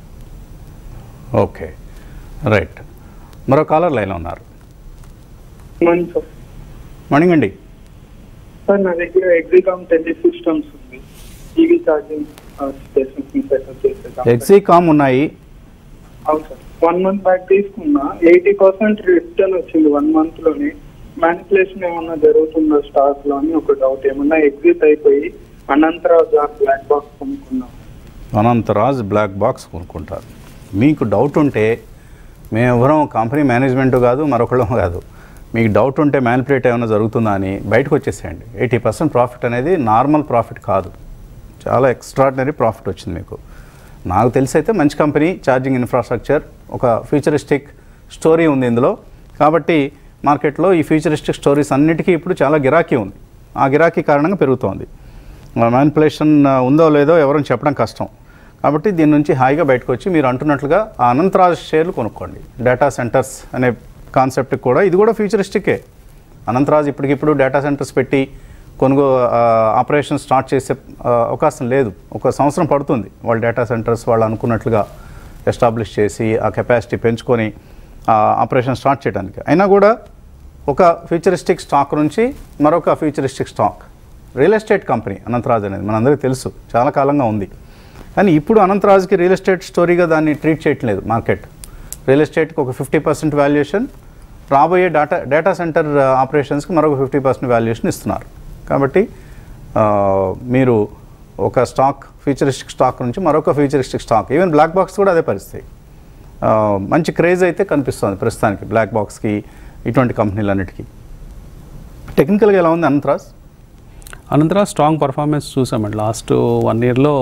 ఓకే రైట్ మరో కాలర్ లైన్లో ఉన్నారు మార్నింగ్ సార్ మార్నింగ్ అండి సార్ నా దగ్గర ఎగ్జికామ్ టెలి సిస్టమ్స్ ఉంది ఈవీ ఛార్జింగ్ స్టేషన్స్ సెటప్ చేసే ఎక్సీకామ్ ఉన్నాయి అవును సార్ వన్ మంత్ బ్యాక్ తీసుకున్నా ఎయిటీ పర్సెంట్ రిటర్న్ వచ్చింది వన్ మంత్ లోనే మ్యానిపులేషన్ ఏమన్నా జరుగుతుందో స్టాక్ లో అని ఒక డౌట్ ఏమన్నా ఎగ్జిట్ అయిపోయి అనంతరావు జాబ్ బ్లాక్ బాక్స్ కొనుక్కున్నాం అనంతరాజ్ బ్లాక్ బాక్స్ కొనుక్కుంటారు మీకు డౌట్ ఉంటే మేము ఎవరం కంపెనీ మేనేజ్మెంట్ కాదు మరొకళ్ళం కాదు మీకు డౌట్ ఉంటే మ్యానిపులేట్ ఏమైనా జరుగుతుందా అని బయటకు వచ్చేసేయండి ఎయిటీ పర్సెంట్ ప్రాఫిట్ అనేది నార్మల్ ప్రాఫిట్ కాదు చాలా ఎక్స్ట్రాడినరీ ప్రాఫిట్ వచ్చింది మీకు నాకు తెలిసి అయితే మంచి కంపెనీ ఛార్జింగ్ ఇన్ఫ్రాస్ట్రక్చర్ ఒక ఫ్యూచరిస్టిక్ స్టోరీ ఉంది ఇందులో కాబట్టి మార్కెట్లో ఈ ఫ్యూచరిస్టిక్ స్టోరీస్ అన్నిటికీ ఇప్పుడు చాలా గిరాకీ ఉంది ఆ గిరాకీ కారణంగా పెరుగుతోంది మ్యానిపులేషన్ ఉందో లేదో ఎవరైనా చెప్పడం కష్టం కాబట్టి దీని నుంచి హాయిగా బయటకు వచ్చి మీరు అంటున్నట్లుగా ఆ అనంతరాజ్ షేర్లు కొనుక్కోండి డేటా సెంటర్స్ అనే కాన్సెప్ట్కి కూడా ఇది కూడా ఫ్యూచరిస్టిక్కే అనంతరాజ్ ఇప్పటికిప్పుడు డేటా సెంటర్స్ పెట్టి కొనుగో ఆపరేషన్ స్టార్ట్ చేసే ఆ, అవకాశం లేదు ఒక సంవత్సరం పడుతుంది వాళ్ళు డేటా సెంటర్స్ వాళ్ళు అనుకున్నట్లుగా ఎస్టాబ్లిష్ చేసి ఆ కెపాసిటీ పెంచుకొని ఆ ఆపరేషన్ స్టార్ట్ చేయడానికి అయినా కూడా ఒక ఫ్యూచరిస్టిక్ స్టాక్ నుంచి మరొక futuristic stock real estate company Anantraj అనేది మనందరికీ తెలుసు చాలా కాలంగా ఉంది కానీ ఇప్పుడు అనంతరాజ్కి రియల్ ఎస్టేట్ స్టోరీగా దాన్ని ట్రీట్ చేయట్లేదు మార్కెట్ రియల్ ఎస్టేట్కి ఒక ఫిఫ్టీ పర్సెంట్ వాల్యుయేషన్ రాబోయే డేటా డేటా సెంటర్ ఆపరేషన్స్కి మరొక ఫిఫ్టీ పర్సెంట్ వాల్యుయేషన్ ఇస్తున్నారు కాబట్టి ఆ, మీరు ఒక స్టాక్ ఫ్యూచరిస్టిక్ స్టాక్ నుంచి మరొక futuristic stock even black box కూడా అదే పరిస్థితి ఆ, మంచి క్రేజ్ అయితే కనిపిస్తుంది ప్రస్తుతానికి బ్లాక్ బాక్స్కి ఇటువంటి కంపెనీలన్నిటికీ టెక్నికల్గా ఎలా ఉంది అనంతరాజ్ అనంతరం స్ట్రాంగ్ పర్ఫార్మెన్స్ చూసామండి లాస్ట్ వన్ ఇయర్లో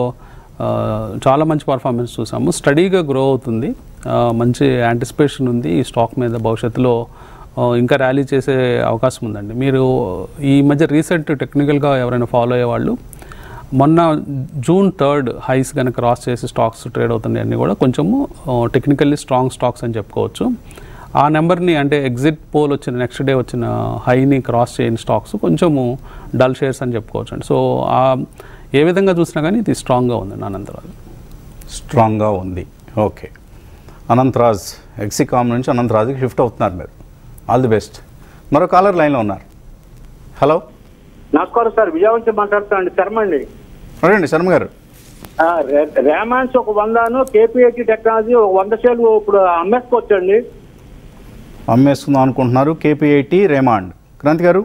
చాలా మంచి పర్ఫార్మెన్స్ చూసాము స్టడీగా గ్రో అవుతుంది ఆ, మంచి యాంటిసిపేషన్ ఉంది ఈ స్టాక్ మీద భవిష్యత్తులో ఆ, ఇంకా ర్యాలీ చేసే అవకాశం ఉందండి మీరు ఈ మధ్య రీసెంట్ టెక్నికల్గా ఎవరైనా ఫాలో అయ్యేవాళ్ళు మొన్న జూన్ థర్డ్ హైస్ కనుక క్రాస్ చేసి స్టాక్స్ ట్రేడ్ అవుతున్నాయి అన్నీ కూడా కొంచెము టెక్నికల్లీ స్ట్రాంగ్ స్టాక్స్ అని చెప్పుకోవచ్చు ఆ నెంబర్ని అంటే ఎగ్జిట్ పోల్ వచ్చిన నెక్స్ట్ డే వచ్చిన హైని క్రాస్ చేయని స్టాక్స్ కొంచెము డల్ షేర్స్ అని చెప్పుకోవచ్చు అండి సో ఆ ఏ విధంగా చూసినా కానీ ఇది స్ట్రాంగ్గా ఉందండి అనంతరాలు స్ట్రాంగ్గా ఉంది ఓకే అనంతరాజ్ ఎక్సికామ్ నుంచి అనంతరాజ్కి షిఫ్ట్ అవుతున్నారు మీరు ఆల్ ది బెస్ట్ మరో కాలర్ లైన్లో ఉన్నారు హలో నమస్కారం సార్ విజయవాడ నుంచి మాట్లాడుతానండి శర్మ అండి అడగండి శర్మ గారు ఆ, రే- రేమాన్స్ ఒక వందను కేపీఐటి టెక్నాలజీ ఒక వంద షేర్లు ఇప్పుడు అమ్మేసుకోవచ్చండి అమ్మేసుకుందాం అనుకుంటున్నారు కేపీఐటి రేమాండ్ క్రాంతి గారు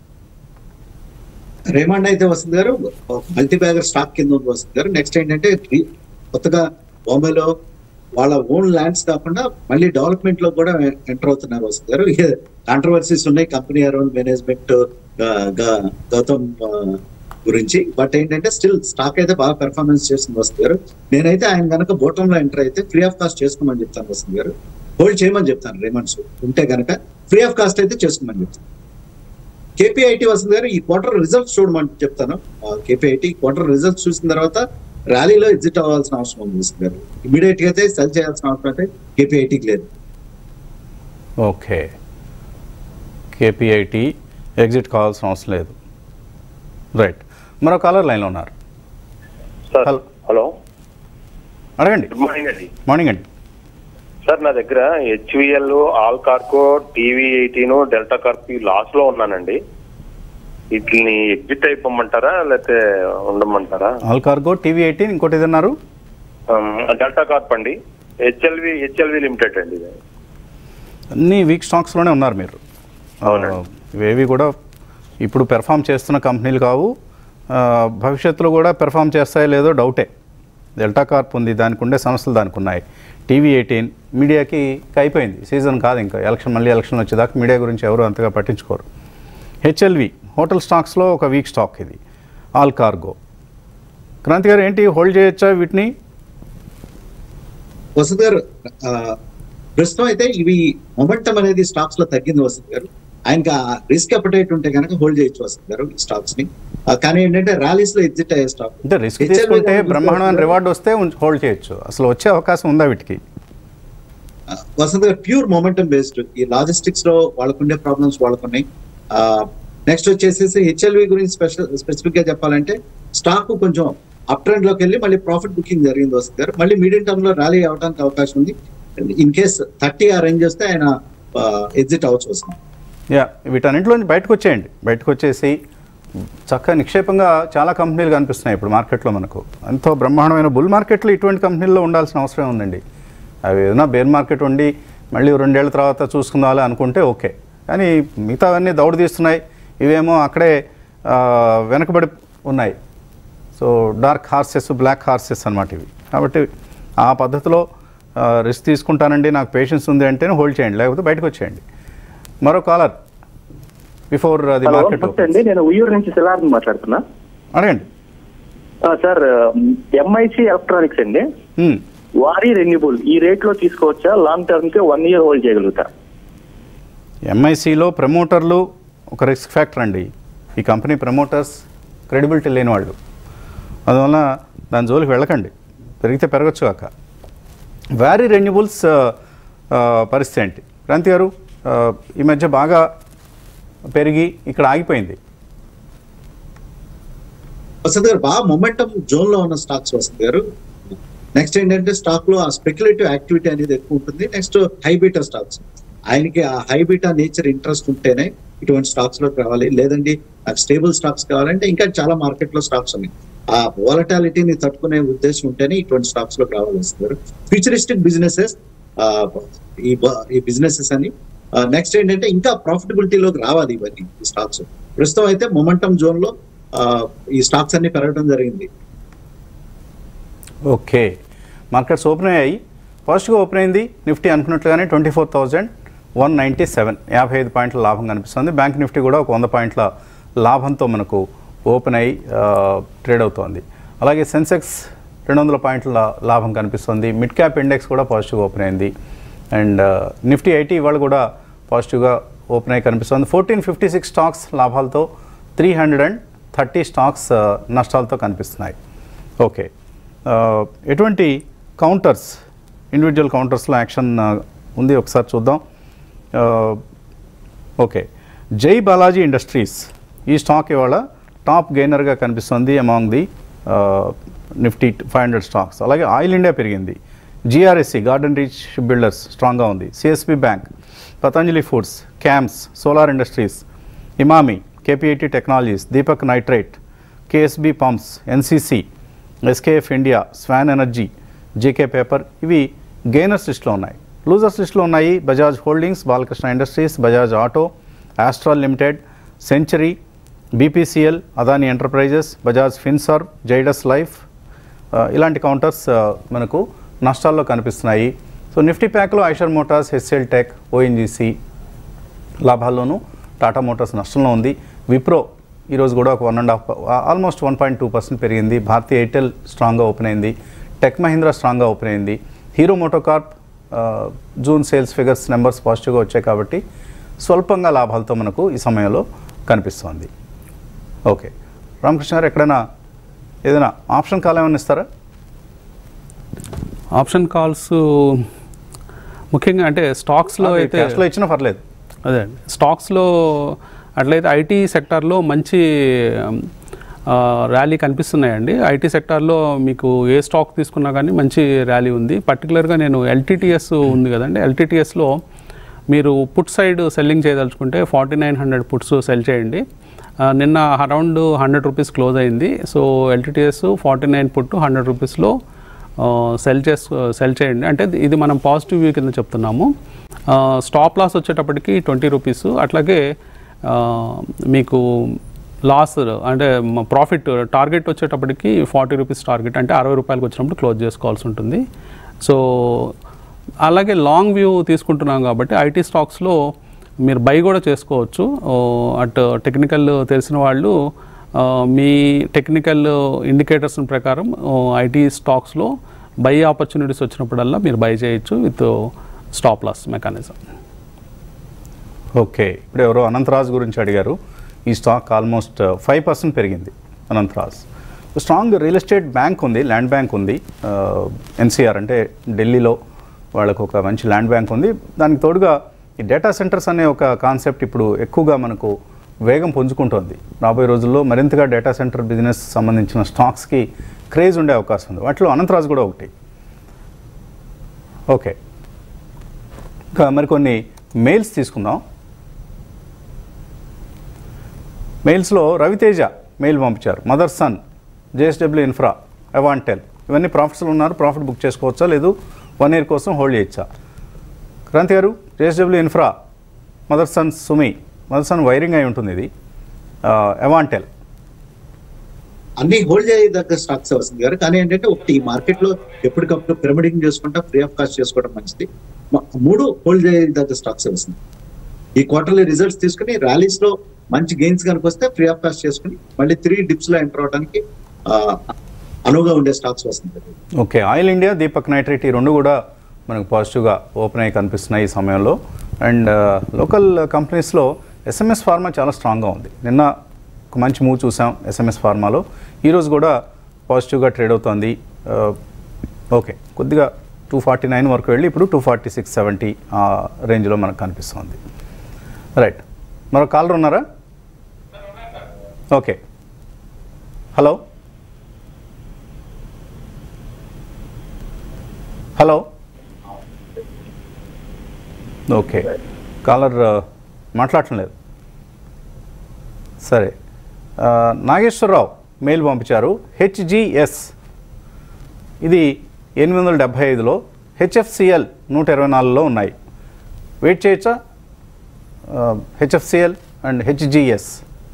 రేమండ్ అయితే వస్తుంది గారు మల్టీ బ్యాగర్ స్టాక్ కింద ఉంది వస్తుంది గారు నెక్స్ట్ ఏంటంటే రీ- కొత్తగా బాంబేలో వాళ్ళ ఓన్ ల్యాండ్స్ కాకుండా మళ్ళీ డెవలప్మెంట్ లో కూడా ఎంటర్ అవుతున్నారు వస్తుంది గారు కాంట్రవర్సీస్ ఉన్నాయి కంపెనీ అరౌండ్ మేనేజ్మెంట్ గౌతమ్ ఆ, గురించి బట్ ఏంటంటే స్టిల్ స్టాక్ అయితే బాగా పెర్ఫార్మెన్స్ చేస్తుంది వస్తుంది గారు నేనైతే ఆయన కనుక బోటం లో ఎంటర్ అయితే ఫ్రీ ఆఫ్ కాస్ట్ చేసుకోమని చెప్తాను వస్తుంది గారు హోల్డ్ చేయమని చెప్తాను రేమండ్స్ ఉంటే కనుక ఫ్రీ ఆఫ్ కాస్ట్ అయితే చేసుకోమని చెప్తాను కేపీఐటీ వస్తుంది గారు ఈ క్వార్టర్ రిజల్ట్స్ చూడమని చెప్తాను కేపీఐటీ క్వార్టర్ రిజల్ట్స్ చూసిన తర్వాత ర్యాలీలో ఎగ్జిట్ అవ్వాల్సిన అవసరం ఉంది వస్తుంది గారు ఇమీడియట్ గా అయితే సెల్ చేయాల్సిన అవసరం అయితే కేపీఐటీకి లేదు ఓకే కేపీఐటి ఎగ్జిట్ కావాల్సిన అవసరం లేదు రైట్ మరో కాలర్ లైన్లో ఉన్నారు సార్ హలో హలో అడగండి గుడ్ మార్నింగ్ అండి మార్నింగ్ అండి సార్ నా దగ్గర HVL all cargo TV eighteen Delta Corp loss లో ఉన్నానండి వీటిని ఎగ్జిట్ అయిపోమంటారా లేకపోతే ఉండమంటారా ఆల్ కార్గో టీవీ ఎయిటీన్ ఇంకోటి ఏదన్నారు డెల్టా కార్ప్ అండి హెచ్ఎల్వి హెచ్ఎల్వి లిమిటెడ్ అండి ఇది. అన్ని వీక్ స్టాక్స్లోనే ఉన్నారు మీరు అవునండి. ఆ, ఇవేవి కూడా ఇప్పుడు పెర్ఫామ్ చేస్తున్న కంపెనీలు కావు ఆ, భవిష్యత్తులో కూడా పెర్ఫామ్ చేస్తాయో లేదో డౌటే డెల్టా కార్ప్ ఉంది దానికి ఉండే సమస్యలు దానికి ఉన్నాయి టీవీ ఎయిటీన్ మీడియాకి ఇక అయిపోయింది సీజన్ కాదు ఇంకా ఎలక్షన్ మళ్ళీ ఎలక్షన్ వచ్చేదాకా మీడియా గురించి ఎవరు అంతగా పట్టించుకోరు హెచ్ఎల్వి హోటల్ స్టాక్స్లో ఒక వీక్ స్టాక్ ఇది ఆల్ కార్గో క్రాంతి గారు ఏంటి హోల్డ్ చేయొచ్చా వీటిని వసంత్ గారు ఆ, ప్రస్తుతం అయితే ఇవి మొమెంటం అనేది స్టాక్స్ లో తగ్గింది వసంత్ గారు ఆయనకి రిస్క్ అపటైట్ ఉంటే కనుక హోల్డ్ చేయొచ్చు వసంత్ గారు ఈ స్టాక్స్ ని ఆ, కానీ ఏంటంటే ర్యాలీస్ లో ఎగ్జిట్ అయ్యే స్టాక్ అంటే రిస్క్ HLV తీసుకుంటే దాని బ్రహ్మాండమైన గురించి రివార్డ్ వస్తే హోల్డ్ చేయొచ్చు అసలు వచ్చే అవకాశం ఉందా వీటికి ఆ, Vasant garu pure momentum based ఈ లాజిస్టిక్స్ లో వాళ్ళకుండే ప్రాబ్లమ్స్ వాళ్ళకున్నాయి నెక్స్ట్ వచ్చేసేసి హెచ్ఎల్వి గురించి స్పెషల్ స్పెసిఫిక్ గా చెప్పాలంటే స్టాక్ కొంచెం అప్ ట్రెండ్ లోకి వెళ్ళి మళ్ళీ ప్రాఫిట్ బుకింగ్ జరిగింది వస్తుంది గారు మళ్ళీ మీడియం టర్మ్ లో ర్యాలీ అవడానికి అవకాశం ఉంది ఇన్ కేస్ థర్టీ ఆ రేంజ్ వస్తే ఆయన ఎగ్జిట్ అవ్వచ్చు వస్తుంది యా వీటన్నింటిలోంచి బయటకు వచ్చేయండి బయటకు వచ్చేసి చక్కగా నిక్షేపంగా చాలా కంపెనీలు కనిపిస్తున్నాయి ఇప్పుడు మార్కెట్లో మనకు ఎంతో బ్రహ్మాండమైన బుల్ మార్కెట్లో ఇటువంటి కంపెనీల్లో ఉండాల్సిన అవసరం ఉందండి అవి ఏదైనా బేర్ మార్కెట్ ఉండి మళ్ళీ రెండేళ్ల తర్వాత చూసుకుందాలి అనుకుంటే ఓకే కానీ మిగతావన్నీ దౌడు తీస్తున్నాయి ఇవేమో అక్కడే ఆ, వెనకబడి ఉన్నాయి so dark horses black horses అన్నమాట ఇవి కాబట్టి ఆ పద్ధతిలో రిస్క్ తీసుకుంటానండి నాకు పేషెన్స్ ఉంది అంటేనే హోల్డ్ చేయండి లేకపోతే బయటకు వచ్చేయండి మరో caller before the hello market నమస్తే అండి నేను ఉయ్యూరు నుంచి సిలార్ మాట్లాడుతున్నా అడగండి ఆ, సార్ ఎంఐసి ఎలక్ట్రానిక్స్ అండి మ్మ్. వారి రెన్యూబుల్ ఈ రేట్ లో తీసుకోవచ్చా లాంగ్ టర్మ్ కి వన్ ఇయర్ హోల్డ్ చేయగలుగుతా ఎంఐసిలో ప్రమోటర్లు ఒక రిస్క్ ఫ్యాక్టర్ అండి ఈ కంపెనీ ప్రమోటర్స్ క్రెడిబిలిటీ లేని వాళ్ళు అందువల్ల దాని జోలికి వెళ్ళకండి పెరిగితే పెరగచ్చు కాక వ్యారీ రెన్యూబుల్స్ పరిస్థితి ఏంటి క్రాంతి గారు ఆ, ఈ మధ్య బాగా పెరిగి ఇక్కడ ఆగిపోయింది వసంత్ గారు బాగా మొమెంటం జోన్ లో ఉన్న స్టాక్స్ వసంత్ గారు నెక్స్ట్ ఏంటంటే స్టాక్ లో ఆ స్పెక్యులేటివ్ యాక్టివిటీ అనేది ఎక్కువ ఉంటుంది నెక్స్ట్ హైబీటా స్టాక్స్ ఆయనకి ఆ హైబీటా నేచర్ ఇంట్రెస్ట్ ఉంటేనే ఇటువంటి స్టాక్స్ లోకి రావాలి లేదండి నాకు స్టేబుల్ స్టాక్స్ కావాలంటే ఇంకా చాలా మార్కెట్ లో స్టాక్స్ ఉన్నాయి ఆ వాలటాలిటీని తట్టుకునే ఉద్దేశం ఉంటేనే ఇటువంటి స్టాక్స్ లోకి రావాలి వస్తారు ఫ్యూచరిస్టిక్ బిజినెసెస్ ఈ బ- ఈ బిజినెసెస్ అని నెక్స్ట్ ఏంటంటే ఇంకా ప్రాఫిటబిలిటీలోకి రావాలి ఇవన్నీ ఈ స్టాక్స్ ప్రస్తుతం అయితే మొమెంటం జోన్ లో ఆ, ఈ స్టాక్స్ అన్ని పెరగడం జరిగింది ఓకే మార్కెట్స్ ఓపెన్ అయ్యాయి పాజిటివ్గా ఓపెన్ అయింది నిఫ్టీ అనుకున్నట్లుగానే twenty four thousand one ninety seven యాభై ఐదు పాయింట్ల లాభం కనిపిస్తుంది బ్యాంక్ నిఫ్టీ కూడా ఒక వంద పాయింట్ల లాభంతో మనకు ఓపెన్ అయ్యి ఆ, ట్రేడ్ అవుతోంది అలాగే సెన్సెక్స్ రెండు వందల పాయింట్ల లా- లాభం కనిపిస్తుంది మిడ్ క్యాప్ ఇండెక్స్ కూడా పాజిటివ్గా ఓపెన్ అయింది అండ్ నిఫ్టీ ఐటీ ఇవాళ కూడా పాజిటివ్గా ఓపెన్ అయ్యి కనిపిస్తుంది ఫోర్టీన్ ఫిఫ్టీ సిక్స్ స్టాక్స్ లాభాలతో three hundred and thirty stocks ఆ, నష్టాలతో కనిపిస్తున్నాయి ఓకే ఆ, ఎటువంటి కౌంటర్స్ ఇండివిజువల్ కౌంటర్స్లో యాక్షన్ ఆ, ఉంది ఒకసారి చూద్దాం ఆ, ఓకే జై బాలాజీ ఇండస్ట్రీస్ ఈ స్టాక్ ఇవాళ టాప్ గెయినర్గా కనిపిస్తుంది among the Nifty five hundred stocks అలాగే ఆయిల్ ఇండియా పెరిగింది GRSE garden reach ship builders స్ట్రాంగ్గా ఉంది CSB bank Patanjali foods CAMS solar industries Emami KPIT technologies Deepak nitrate KSB pumps NCC SKF India swan energy JK paper ఇవి gainers లిస్ట్లో ఉన్నాయి losers లిస్ట్లో ఉన్నాయి Bajaj holdings Balakrishna industries Bajaj auto Astral limited century BPCL Adani enterprises Bajaj Finserv Zydus life ఆ, ఇలాంటి counters ఆ, మనకు నష్టాల్లో కనిపిస్తున్నాయి సో నిఫ్టీ ప్యాక్లో Eicher motors HL tech ONGC లాభాల్లోనూ టాటా మోటార్స్ నష్టంలో ఉంది విప్రో ఈరోజు కూడా ఒక one and half almost one point two percent పెరిగింది భారతీయ ఎయిర్టెల్ స్ట్రాంగ్గా ఓపెన్ అయింది టెక్ మహీంద్రా స్ట్రాంగ్గా ఓపెన్ అయింది hero MotoCorp June sales figures numbers పాజిటివ్గా వచ్చాయి కాబట్టి స్వల్పంగా లాభాలతో మనకు ఈ సమయంలో కనిపిస్తోంది ఓకే రామకృష్ణ గారు ఎక్కడైనా ఏదైనా ఆప్షన్ కాల్ ఏమైనా ఇస్తారా ఆప్షన్ కాల్స్ ముఖ్యంగా అంటే స్టాక్స్లో అది అయితే cash లో ఇచ్చినా పర్లేదు అదే అండి స్టాక్స్లో అట్లయితే ఐటీ సెక్టార్లో మంచి ఆ, ర్యాలీ కనిపిస్తున్నాయండి ఐటీ సెక్టార్లో మీకు ఏ స్టాక్ తీసుకున్నా కానీ మంచి ర్యాలీ ఉంది పర్టికులర్గా నేను ఎల్టీటీఎస్ ఉంది కదండి ఎల్టీటీఎస్లో మీరు పుట్ సైడ్ సెల్లింగ్ చేయదలుచుకుంటే forty nine hundred puts sell చేయండి ఆ, నిన్న అరౌండ్ హండ్రెడ్ రూపీస్ క్లోజ్ అయింది so LTTS forty nine put hundred రూపీస్లో సెల్ చేసు సెల్ చేయండి అంటే ఇది మనం పాజిటివ్ వ్యూ కింద చెప్తున్నాము స్టాప్ లాస్ వచ్చేటప్పటికి ట్వంటీ రూపీస్ అట్లాగే ఆ, మీకు లాస్ అంటే ప్రాఫిట్ టార్గెట్ వచ్చేటప్పటికి ఫార్టీ రూపీస్ టార్గెట్ అంటే అరవై రూపాయలకు వచ్చినప్పుడు క్లోజ్ చేసుకోవాల్సి ఉంటుంది సో అలాగే లాంగ్ వ్యూ తీసుకుంటున్నాం కాబట్టి ఐటీ స్టాక్స్లో మీరు బై కూడా చేసుకోవచ్చు ఓ, అటు టెక్నికల్ తెలిసిన వాళ్ళు ఆ, మీ టెక్నికల్ ఇండికేటర్స్ ప్రకారం ఐటీ స్టాక్స్లో బై ఆపర్చునిటీస్ వచ్చినప్పుడల్లా మీరు బై చేయొచ్చు with stop loss mechanism okay ఇప్పుడు ఎవరో అనంతరాజ్ గురించి అడిగారు ఈ స్టాక్ ఆల్మోస్ట్ ఫైవ్ పర్సెంట్ పెరిగింది Anantraj strong real estate bank ఉంది ల్యాండ్ బ్యాంక్ ఉంది ఎన్సీఆర్ అంటే ఢిల్లీలో వాళ్ళకు ఒక మంచి ల్యాండ్ బ్యాంక్ ఉంది దానికి తోడుగా ఈ డేటా సెంటర్స్ అనే ఒక కాన్సెప్ట్ ఇప్పుడు ఎక్కువగా మనకు వేగం పుంజుకుంటోంది రాబోయే రోజుల్లో మరింతగా డేటా సెంటర్ బిజినెస్ సంబంధించిన స్టాక్స్కి క్రేజ్ ఉండే అవకాశం ఉంది వాటిలో అనంతరాజ్ కూడా ఒకటి ఓకే ఇంకా మరికొన్ని మెయిల్స్ తీసుకుందాం మెయిల్స్లో రవితేజ మెయిల్ పంపించారు mother son JSW infra Avantel ఇవన్నీ ప్రాఫిట్స్లో ఉన్నారు ప్రాఫిట్ బుక్ చేసుకోవచ్చా లేదు వన్ ఇయర్ కోసం హోల్డ్ చేయొచ్చా Kranti garu JSW infra mother son sumi mother son wiring అయి ఉంటుంది ఇది అవాంటెల్ అన్ని హోల్డ్ చేయదగ్గ స్టాక్స్ వస్తుంది గారు కానీ ఏంటంటే ఒకటి ఈ మార్కెట్ లో ఎప్పటికప్పుడు పిరమిడింగ్ చేసుకుంటా ఫ్రీ ఆఫ్ కాస్ట్ చేసుకోవడం మంచిది మ- మూడు హోల్డ్ చేయదగ్గ స్టాక్స్ వస్తుంది ఈ క్వార్టర్లీ రిజల్ట్స్ తీసుకుని ర్యాలీస్ లో మంచి గెయిన్స్ కనుక వస్తే ఫ్రీ ఆఫ్ కాస్ట్ చేసుకుని మళ్ళీ త్రీ డిప్స్ లో ఎంటర్ అవడానికి ఆ, అనువుగా ఉండే స్టాక్స్ వస్తుంది okay oil India Deepak nitrate ఈ రెండు కూడా మనకు పాజిటివ్గా ఓపెన్ అయ్యి కనిపిస్తున్నాయి ఈ సమయంలో అండ్ లోకల్ కంపెనీస్లో ఎస్ఎంఎస్ ఫార్మా చాలా స్ట్రాంగ్గా ఉంది నిన్న ఒక మంచి మూవ్ చూసాం ఎస్ఎంఎస్ ఫార్మాలో ఈరోజు కూడా పాజిటివ్గా ట్రేడ్ అవుతోంది ఆ, ఓకే కొద్దిగా టూ ఫార్టీ నైన్ వరకు వెళ్ళి ఇప్పుడు టూ ఫార్టీ సిక్స్ సెవెంటీ ఆ రేంజ్లో మనకు కనిపిస్తుంది రైట్ మరో కాలర్ ఉన్నారా okay hello hello okay caller మాట్లాడటం లేదు సరే ఆ, నాగేశ్వరరావు మెయిల్ పంపించారు హెచ్జిఎస్ ఇది ఎనిమిది వందల డెబ్భై ఐదులో హెచ్ఎఫ్సిఎల్ నూట ఇరవై నాలుగులో ఉన్నాయి వెయిట్ చేయొచ్చా HFCL and HGS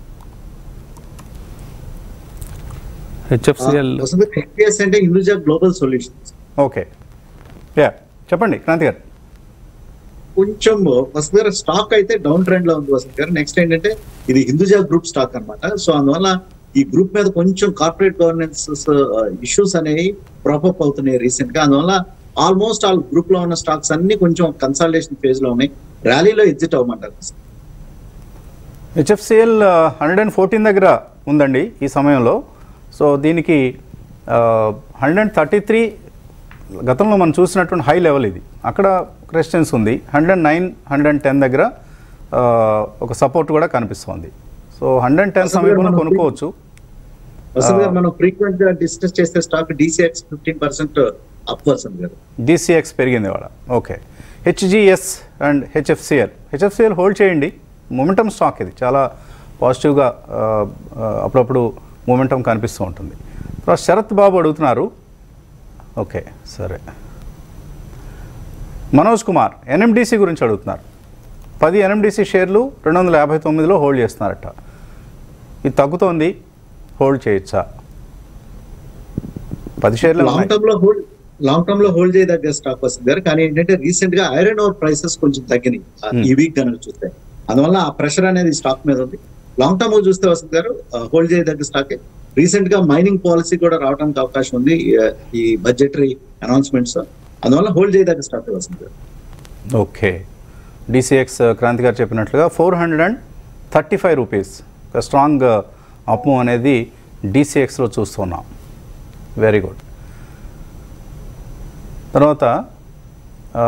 HFCL HPS అంటే Hinduja global solutions okay yeah చెప్పండి క్రాంతి గారు కొంచెం వసంత్ గారు స్టాక్ అయితే డౌన్ ట్రెండ్ లో ఉంది వసంత్ గారు నెక్స్ట్ ఏంటంటే ఇది హిందూజా గ్రూప్ స్టాక్ అన్నమాట సో అందువల్ల ఈ గ్రూప్ మీద కొంచెం కార్పొరేట్ గవర్నెన్స్ ఇష్యూస్ అనేవి ప్రాపప్ అవుతున్నాయి రీసెంట్ గా అందువల్ల ఆల్మోస్ట్ ఆల్ గ్రూప్ లో ఉన్న స్టాక్స్ అన్ని కొంచెం కన్సల్టేషన్ ఫేజ్ లో ఉన్నాయి ర్యాలీలో ఎగ్జిట్ అవ్వమంటారు హెచ్ఎఫ్సిఎల్ హండ్రెడ్ అండ్ ఫోర్టీన్ దగ్గర ఉందండి ఈ సమయంలో సో దీనికి హండ్రెడ్ అండ్ థర్టీ త్రీ గతంలో మనం చూసినటువంటి హై లెవెల్ ఇది అక్కడ రెసిస్టెన్స్ ఉంది hundred and nine hundred and ten దగ్గర ఆ, ఒక సపోర్ట్ కూడా కనిపిస్తోంది సో హండ్రెడ్ అండ్ టెన్ సమయంలో కొనుక్కోవచ్చు వసంత్ గారు మనం ఫ్రీక్వెంట్ గా డిస్కస్ చేస్తే stock DCX fifteen percent up Vasant garu DCX పెరిగింది ఇవాళ okay HGS and HFCL HFCL hold చేయండి మొమెంటమ్ స్టాక్ ఇది చాలా పాజిటివ్గా ఆ, ఆ, అప్పుడప్పుడు మొమెంటం కనిపిస్తూ ఉంటుంది తర్వాత శరత్ బాబు అడుగుతున్నారు ఓకే సరే మనోజ్ కుమార్ ఎన్ఎండిసి గురించి అడుగుతున్నారు పది ఎన్ఎండిసి షేర్లు రెండు వందల యాభై తొమ్మిదిలో హోల్డ్ చేస్తున్నారట ఇది తగ్గుతోంది హోల్డ్ చేయొచ్చా పది షేర్లు లాంగ్ ఉన్నాయి టర్మ్ లో హోల్డ్ లాంగ్ టర్మ్ లో హోల్డ్ చేయదగ్గ స్టాక్ వస్తుంది గారు కానీ ఏంటంటే రీసెంట్ గా ఐరన్ ఓర్ ప్రైసెస్ కొంచెం తగ్గినాయి ఆ, Hmm. ఈ వీక్ కనుక చూస్తే అందువల్ల ఆ ప్రెషర్ అనేది స్టాక్ మీద ఉంది లాంగ్ టర్మ్ చూస్తే వస్తుంది గారు హోల్డ్ చేయదగ్గ స్టాక్ రీసెంట్ గా మైనింగ్ పాలసీ కూడా రావడానికి అవకాశం ఉంది ఈ- ఈ బడ్జెటరీ అనౌన్స్మెంట్స్ అందువల్ల హోల్డ్ చేయదగ్గ స్టాక్ వస్తుంది గారు ఓకే డిసిఎక్స్ క్రాంతి గారు చెప్పినట్లుగా four hundred and thirty five rupees ఒక స్ట్రాంగ్ అప్ము అనేది డిసిఎక్స్లో చూస్తున్నాం వెరీ గుడ్ తర్వాత ఆ,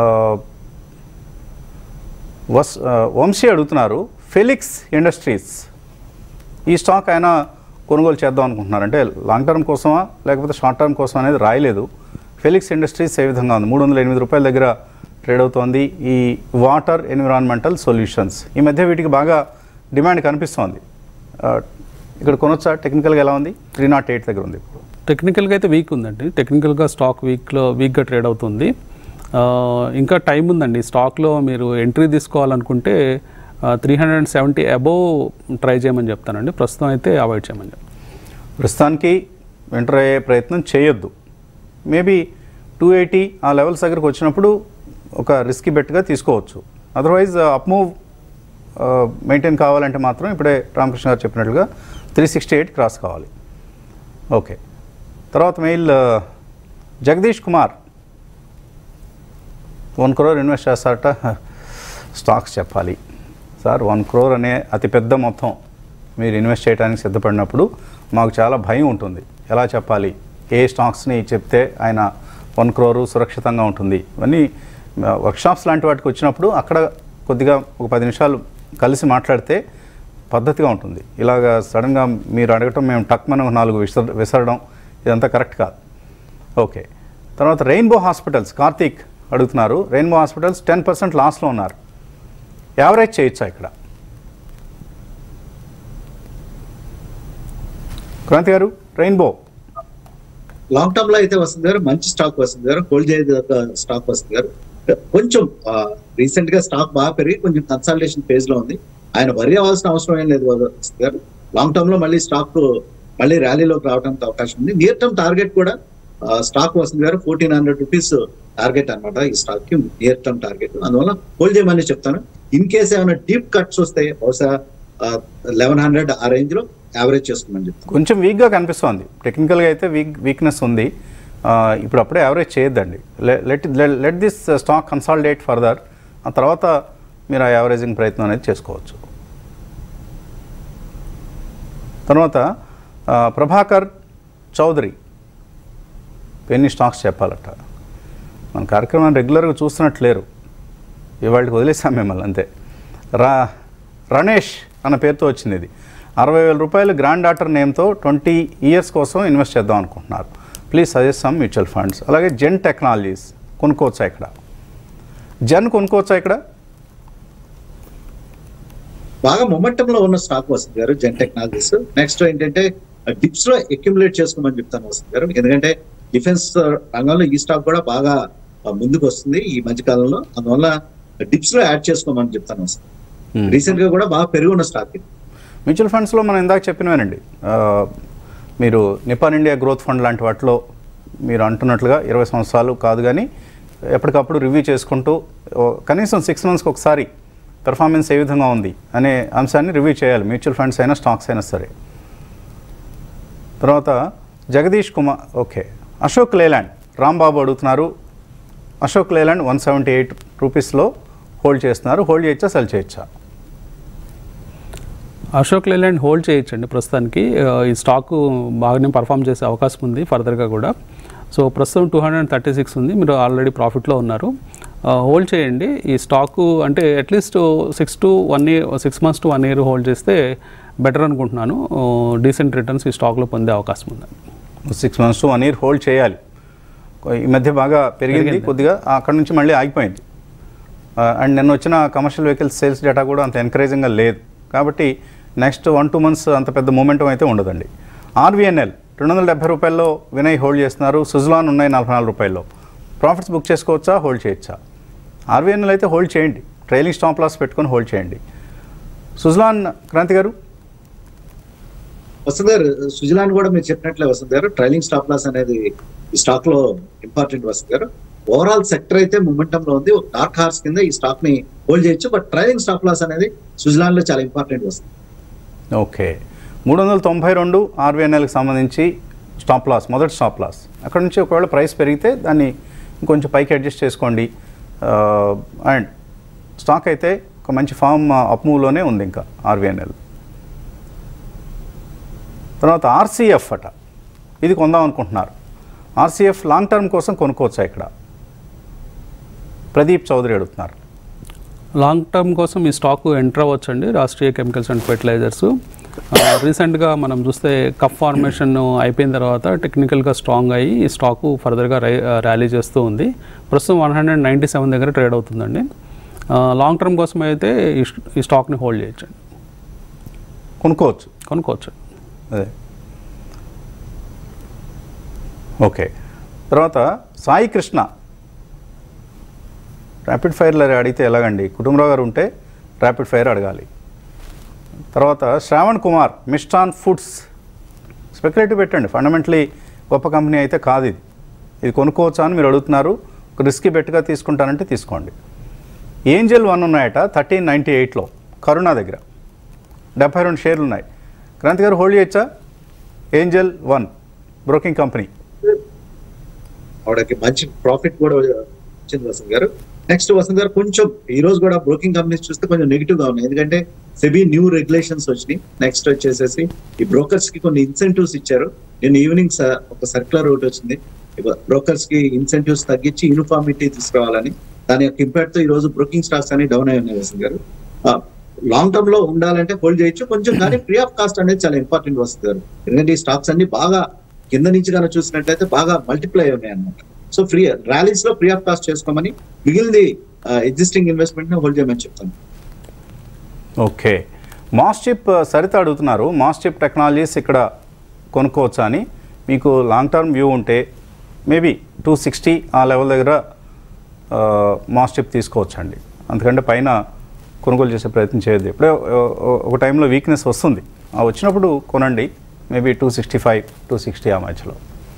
వస్ ఆ, వంశీ అడుగుతున్నారు ఫెలిక్స్ ఇండస్ట్రీస్ ఈ స్టాక్ ఆయన కొనుగోలు చేద్దాం అనుకుంటున్నారు అంటే లాంగ్ టర్మ్ కోసమా లేకపోతే షార్ట్ టర్మ్ కోసం అనేది రాయలేదు ఫెలిక్స్ ఇండస్ట్రీస్ ఏ విధంగా ఉంది మూడు వందల ఎనిమిది రూపాయల దగ్గర ట్రేడ్ అవుతోంది ఈ వాటర్ ఎన్విరాన్మెంటల్ సొల్యూషన్స్ ఈ మధ్య వీటికి బాగా డిమాండ్ కనిపిస్తోంది ఆ, ఇక్కడ కొనొచ్చా టెక్నికల్గా ఎలా ఉంది త్రీ నాట్ ఎయిట్ దగ్గర ఉంది ఇప్పుడు టెక్నికల్గా అయితే వీక్ ఉందండి టెక్నికల్గా స్టాక్ వీక్లో వీక్గా ట్రేడ్ అవుతుంది ఆ, ఇంకా టైం ఉందండి స్టాక్లో మీరు ఎంట్రీ తీసుకోవాలనుకుంటే three hundred and seventy above try చేయమని చెప్తానండి ప్రస్తుతం అయితే అవాయిడ్ చేయమని చెప్తాను ప్రస్తుతానికి ఎంటర్ అయ్యే ప్రయత్నం చేయొద్దు మేబీ టూ ఎయిటీ ఆ లెవెల్స్ దగ్గరకు వచ్చినప్పుడు ఒక రిస్కీ బెట్గా తీసుకోవచ్చు అదర్వైజ్ అప్మూవ్ మెయింటైన్ కావాలంటే మాత్రం ఇప్పుడే రామకృష్ణ గారు చెప్పినట్లుగా త్రీ సిక్స్టీ ఎయిట్ క్రాస్ కావాలి ఓకే తర్వాత మెయిల్ ఆ, జగదీష్ కుమార్ వన్ క్రోర్ ఇన్వెస్ట్ చేస్తారట స్టాక్స్ చెప్పాలి సార్ వన్ క్రోర్ అనే అతిపెద్ద మొత్తం మీరు ఇన్వెస్ట్ చేయడానికి సిద్ధపడినప్పుడు మాకు చాలా భయం ఉంటుంది ఎలా చెప్పాలి ఏ స్టాక్స్ని చెప్తే ఆయన వన్ క్రోరు సురక్షితంగా ఉంటుంది ఇవన్నీ వర్క్షాప్స్ లాంటి వాటికి వచ్చినప్పుడు అక్కడ కొద్దిగా ఒక పది నిమిషాలు కలిసి మాట్లాడితే పద్ధతిగా ఉంటుంది ఇలాగ సడన్గా మీరు అడగటం మేము టక్ మనం నాలుగు విసర విసరడం ఇదంతా కరెక్ట్ కాదు ఓకే తర్వాత రెయిన్బో హాస్పిటల్స్ కార్తీక్ అడుగుతున్నారు రెయిన్బో హాస్పిటల్స్ టెన్ పర్సెంట్ లాస్లో ఉన్నారు యావరేజ్ చేయొచ్చా ఇక్కడ క్రాంతి గారు రెయిన్బో లాంగ్ టర్మ్ లో అయితే వస్తుంది గారు మంచి స్టాక్ వస్తుంది గారు హోల్డ్ చేయదగ్గ స్టాక్ వస్తుంది గారు కొంచెం రీసెంట్ గా స్టాక్ బాగా పెరిగి కొంచెం కన్సల్టేషన్ ఫేజ్ లో ఉంది ఆయన వరి అవ్వాల్సిన అవసరం ఏం లేదు వస్తుంది గారు లాంగ్ టర్మ్ లో మళ్ళీ స్టాక్ మళ్ళీ ర్యాలీలోకి రావడానికి అవకాశం ఉంది నియర్ టర్మ్ టార్గెట్ కూడా స్టాక్ వస్తుంది garu fourteen hundred rupees target అన్నమాట ఈ స్టాక్ కి నియర్ టర్మ్ టార్గెట్ అందువల్ల హోల్డ్ చేయమని చెప్తాను ఇన్ కేస్ ఏమైనా డీప్ కట్స్ వస్తే బహుశా లెవెన్ హండ్రెడ్ ఆ రేంజ్ లో యావరేజ్ చేసుకోమని చెప్తాను కొంచెం వీక్గా కనిపిస్తోంది టెక్నికల్గా అయితే వీక్ వీక్నెస్ ఉంది ఆ, ఇప్పుడు అప్పుడే యావరేజ్ చేయొద్దండి let let this stock consolidate further ఆ తర్వాత మీరు ఆ యావరేజింగ్ ప్రయత్నం అనేది చేసుకోవచ్చు తర్వాత ఆ, ప్రభాకర్ చౌదరి ఎన్ని స్టాక్స్ చెప్పాలట మన కార్యక్రమాన్ని రెగ్యులర్గా చూస్తున్నట్లేరు ఇవాళకి వదిలేసాం మిమ్మల్ని అంతే రా రణేష్ అన్న పేరుతో వచ్చింది ఇది అరవై వేల రూపాయలు గ్రాండ్ డాటర్ నేమ్తో ట్వంటీ ఇయర్స్ కోసం ఇన్వెస్ట్ చేద్దాం అనుకుంటున్నారు please suggest some mutual funds అలాగే జెన్ టెక్నాలజీస్ కొనుక్కోవచ్చా ఇక్కడ జెన్ కొనుక్కోవచ్చా ఇక్కడ బాగా మొమెంటం లో ఉన్న స్టాక్ వస్తుంది గారు జెన్ టెక్నాలజీస్ నెక్స్ట్ ఏంటంటే డిప్స్ లో అక్యుములేట్ చేసుకోమని చెప్తాను వస్తుంది గారు ఎందుకంటే డిఫెన్స్ రంగంలో ఈ స్టాక్ కూడా బాగా ఆ, ముందుకు వస్తుంది ఈ మధ్య కాలంలో అందువల్ల డిప్స్ లో యాడ్ చేసుకోమని చెప్తాను వస్తుంది రీసెంట్ గా కూడా బాగా పెరిగి ఉన్న స్టాక్ ఇది మ్యూచువల్ ఫండ్స్లో మనం ఇందాక చెప్పినవేనండి ఆ, మీరు నిపాన్ ఇండియా గ్రోత్ ఫండ్ లాంటి వాటిలో మీరు అంటున్నట్లుగా ఇరవై సంవత్సరాలు కాదు కానీ ఎప్పటికప్పుడు రివ్యూ చేసుకుంటూ ఓ, కనీసం సిక్స్ మంత్స్కి ఒకసారి పెర్ఫార్మెన్స్ ఏ విధంగా ఉంది అనే అంశాన్ని రివ్యూ చేయాలి మ్యూచువల్ ఫండ్స్ అయినా స్టాక్స్ అయినా సరే తర్వాత జగదీష్ కుమార్ ఓకే అశోక్ లేలాండ్ రాంబాబు అడుగుతున్నారు Ashok Leyland one seventy eight రూపీస్లో హోల్డ్ చేస్తున్నారు హోల్డ్ చేయొచ్చా సెల్ చేయొచ్చా అశోక్ లేలాండ్ హోల్డ్ చేయొచ్చండి ప్రస్తుతానికి ఆ, ఈ స్టాక్ బాగానే పర్ఫామ్ చేసే అవకాశం ఉంది ఫర్దర్గా కూడా సో ప్రస్తుతం టూ హండ్రెడ్ థర్టీ సిక్స్ ఉంది మీరు ఆల్రెడీ ప్రాఫిట్లో ఉన్నారు హోల్డ్ చేయండి ఈ స్టాకు అంటే at least six to one year six months to one year hold చేస్తే బెటర్ అనుకుంటున్నాను డీసెంట్ రిటర్న్స్ ఈ స్టాక్లో పొందే అవకాశం ఉంది six months to one year hold చేయాలి ఈ మధ్య బాగా పెరిగింది పెరిగింది. కొద్దిగా అక్కడ నుంచి మళ్ళీ ఆగిపోయింది అండ్ నిన్న వచ్చిన కమర్షియల్ వెహికల్స్ సేల్స్ డేటా కూడా అంత ఎంకరేజింగ్గా లేదు కాబట్టి నెక్స్ట్ వన్ టూ మంత్స్ అంత పెద్ద మూమెంటం అయితే ఉండదండి ఆర్వీఎన్ఎల్ రెండు వందల డెబ్బై రూపాయల్లో వినయ్ హోల్డ్ చేస్తున్నారు సుజలాన్ ఉన్నాయి నలభై నాలుగు రూపాయల్లో ప్రాఫిట్స్ బుక్ చేసుకోవచ్చా హోల్డ్ చేయొచ్చా ఆర్వీఎన్ఎల్ అయితే హోల్డ్ చేయండి ట్రైలింగ్ స్టాప్ లాస్ పెట్టుకొని హోల్డ్ చేయండి సుజలాన్ క్రాంతి గారు వసంత్ గారు సుజలాన్ కూడా మీరు చెప్పినట్లే వసంత్ గారు ట్రైలింగ్ స్టాప్ లాస్ అనేది ఈ స్టాక్ లో ఇంపార్టెంట్ వసంత్ గారు ఓవరాల్ సెక్టర్ అయితే మొమెంటం లో ఉంది డార్క్ హార్స్ కింద ఈ స్టాక్ ని హోల్డ్ చేయొచ్చు బట్ ట్రైలింగ్ స్టాప్ లాస్ అనేది సుజలాన్ లో చాలా ఇంపార్టెంట్ వస్తుంది ఓకే మూడు వందల తొంభై రెండు ఆర్వీఎన్ఎల్కి సంబంధించి స్టాప్ లాస్ మొదటి స్టాప్ లాస్ అక్కడ నుంచి ఒకవేళ ప్రైస్ పెరిగితే దాన్ని ఇంకొంచెం పైకి అడ్జస్ట్ చేసుకోండి అండ్ స్టాక్ అయితే ఒక మంచి ఫామ్ అప్ మూవ్లోనే ఉంది ఇంకా ఆర్వీఎన్ఎల్ తర్వాత ఆర్సీఎఫ్ అట ఇది కొందాం అనుకుంటున్నారు ఆర్సీఎఫ్ లాంగ్ టర్మ్ కోసం కొనుక్కోవచ్చా ఇక్కడ ప్రదీప్ చౌదరి అడుగుతున్నారు లాంగ్ టర్మ్ కోసం ఈ స్టాక్ ఎంటర్ అవ్వచ్చండి రాష్ట్రీయ కెమికల్స్ అండ్ ఫెర్టిలైజర్స్ రీసెంట్గా మనం చూస్తే కప్ ఫార్మేషన్ అయిపోయిన తర్వాత టెక్నికల్గా స్ట్రాంగ్ అయ్యి ఈ స్టాకు ఫర్దర్గా రై ర్యాలీ చేస్తూ ఉంది ప్రస్తుతం వన్ హండ్రెడ్ నైంటీ సెవెన్ దగ్గర ట్రేడ్ అవుతుందండి లాంగ్ టర్మ్ కోసం అయితే ఈ స్ట్- ఈ స్టాక్ని హోల్డ్ చేయొచ్చండి కొనుక్కోవచ్చు కొనుక్కోవచ్చు అదే ఓకే తర్వాత సాయి కృష్ణ ర్యాపిడ్ ఫైర్లో అడిగితే ఎలాగండి కుటుంబరావు గారు ఉంటే ర్యాపిడ్ ఫైర్ అడగాలి తర్వాత శ్రావణ్ కుమార్ మిస్టాన్ ఫుడ్స్ స్పెక్యులేటివ్ పెట్టండి ఫండమెంటలీ గొప్ప కంపెనీ అయితే కాదు ఇది ఇది కొనుక్కోవచ్చా అని మీరు అడుగుతున్నారు ఒక రిస్కీ బెట్గా తీసుకుంటానంటే తీసుకోండి ఏంజల్ వన్ ఉన్నాయట థర్టీన్ నైంటీ ఎయిట్లో కరుణ దగ్గర డెబ్బై రెండు షేర్లు ఉన్నాయి క్రాంతి గారు హోల్డ్ చేయొచ్చా ఏంజల్ వన్ బ్రోకింగ్ కంపెనీ ఆవిడకి మంచి ప్రాఫిట్ కూడా వచ్చింది వసంత్ గారు నెక్స్ట్ వసంత్ గారు కొంచెం ఈ రోజు కూడా బ్రోకింగ్ కంపెనీస్ చూస్తే కొంచెం నెగిటివ్ గా ఉన్నాయి ఎందుకంటే సెబీ న్యూ రెగ్యులేషన్స్ వచ్చినాయి నెక్స్ట్ వచ్చేసేసి ఈ బ్రోకర్స్ కి కొన్ని ఇన్సెంటివ్స్ ఇచ్చారు నేను ఈవినింగ్ ఒక సర్క్యులర్ ఒకటి వచ్చింది బ్రోకర్స్ కి ఇన్సెంటివ్స్ తగ్గించి యూనిఫార్మిటీ తీసుకురావాలని దాని యొక్క ఇంపాక్ట్ తో ఈ రోజు బ్రోకింగ్ స్టాక్స్ అనేవి డౌన్ అయి ఉన్నాయి వసంత్ గారు లాంగ్ టర్మ్ లో ఉండాలంటే హోల్డ్ చేయొచ్చు కొంచెం కానీ ఫ్రీ ఆఫ్ కాస్ట్ అనేది చాలా ఇంపార్టెంట్ వస్తుంది గారు ఎందుకంటే ఈ స్టాక్స్ అన్ని బాగా కింద నుంచి కనుక చూసినట్లయితే బాగా మల్టిప్లై ఉన్నాయి అనమాట సో ఫ్రీ ర్యాలీస్ లో ఫ్రీ ఆఫ్ కాస్ట్ చేసుకోమని మిగిలింది ఎగ్జిస్టింగ్ ఇన్వెస్ట్మెంట్ ని హోల్డ్ చేయమని చెప్తాను ఓకే మాస్చిప్ సరిత అడుగుతున్నారు మాస్చిప్ టెక్నాలజీస్ ఇక్కడ కొనుక్కోవచ్చా అని మీకు లాంగ్ టర్మ్ వ్యూ ఉంటే మేబీ టూ సిక్స్టీ ఆ లెవెల్ దగ్గర మాస్చిప్ తీసుకోవచ్చండి అందుకంటే పైన కొనుగోలు చేసే ప్రయత్నం చేయొద్దు ఇప్పుడే ఓ- ఓ- ఒక టైంలో వీక్నెస్ వస్తుంది ఆ వచ్చినప్పుడు కొనండి maybe two sixty five two sixty ఆ మధ్యలో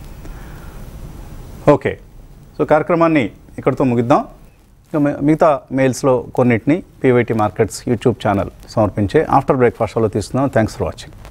ఓకే సో కార్యక్రమాన్ని ఇక్కడితో ముగిద్దాం ఇక మి- మిగతా మెయిల్స్లో కొన్నిటిని పీవైటీ మార్కెట్స్ యూట్యూబ్ ఛానల్ సమర్పించే ఆఫ్టర్ బ్రేక్ఫాస్ట్లో తీసుకుందాం థ్యాంక్స్ ఫర్ వాచింగ్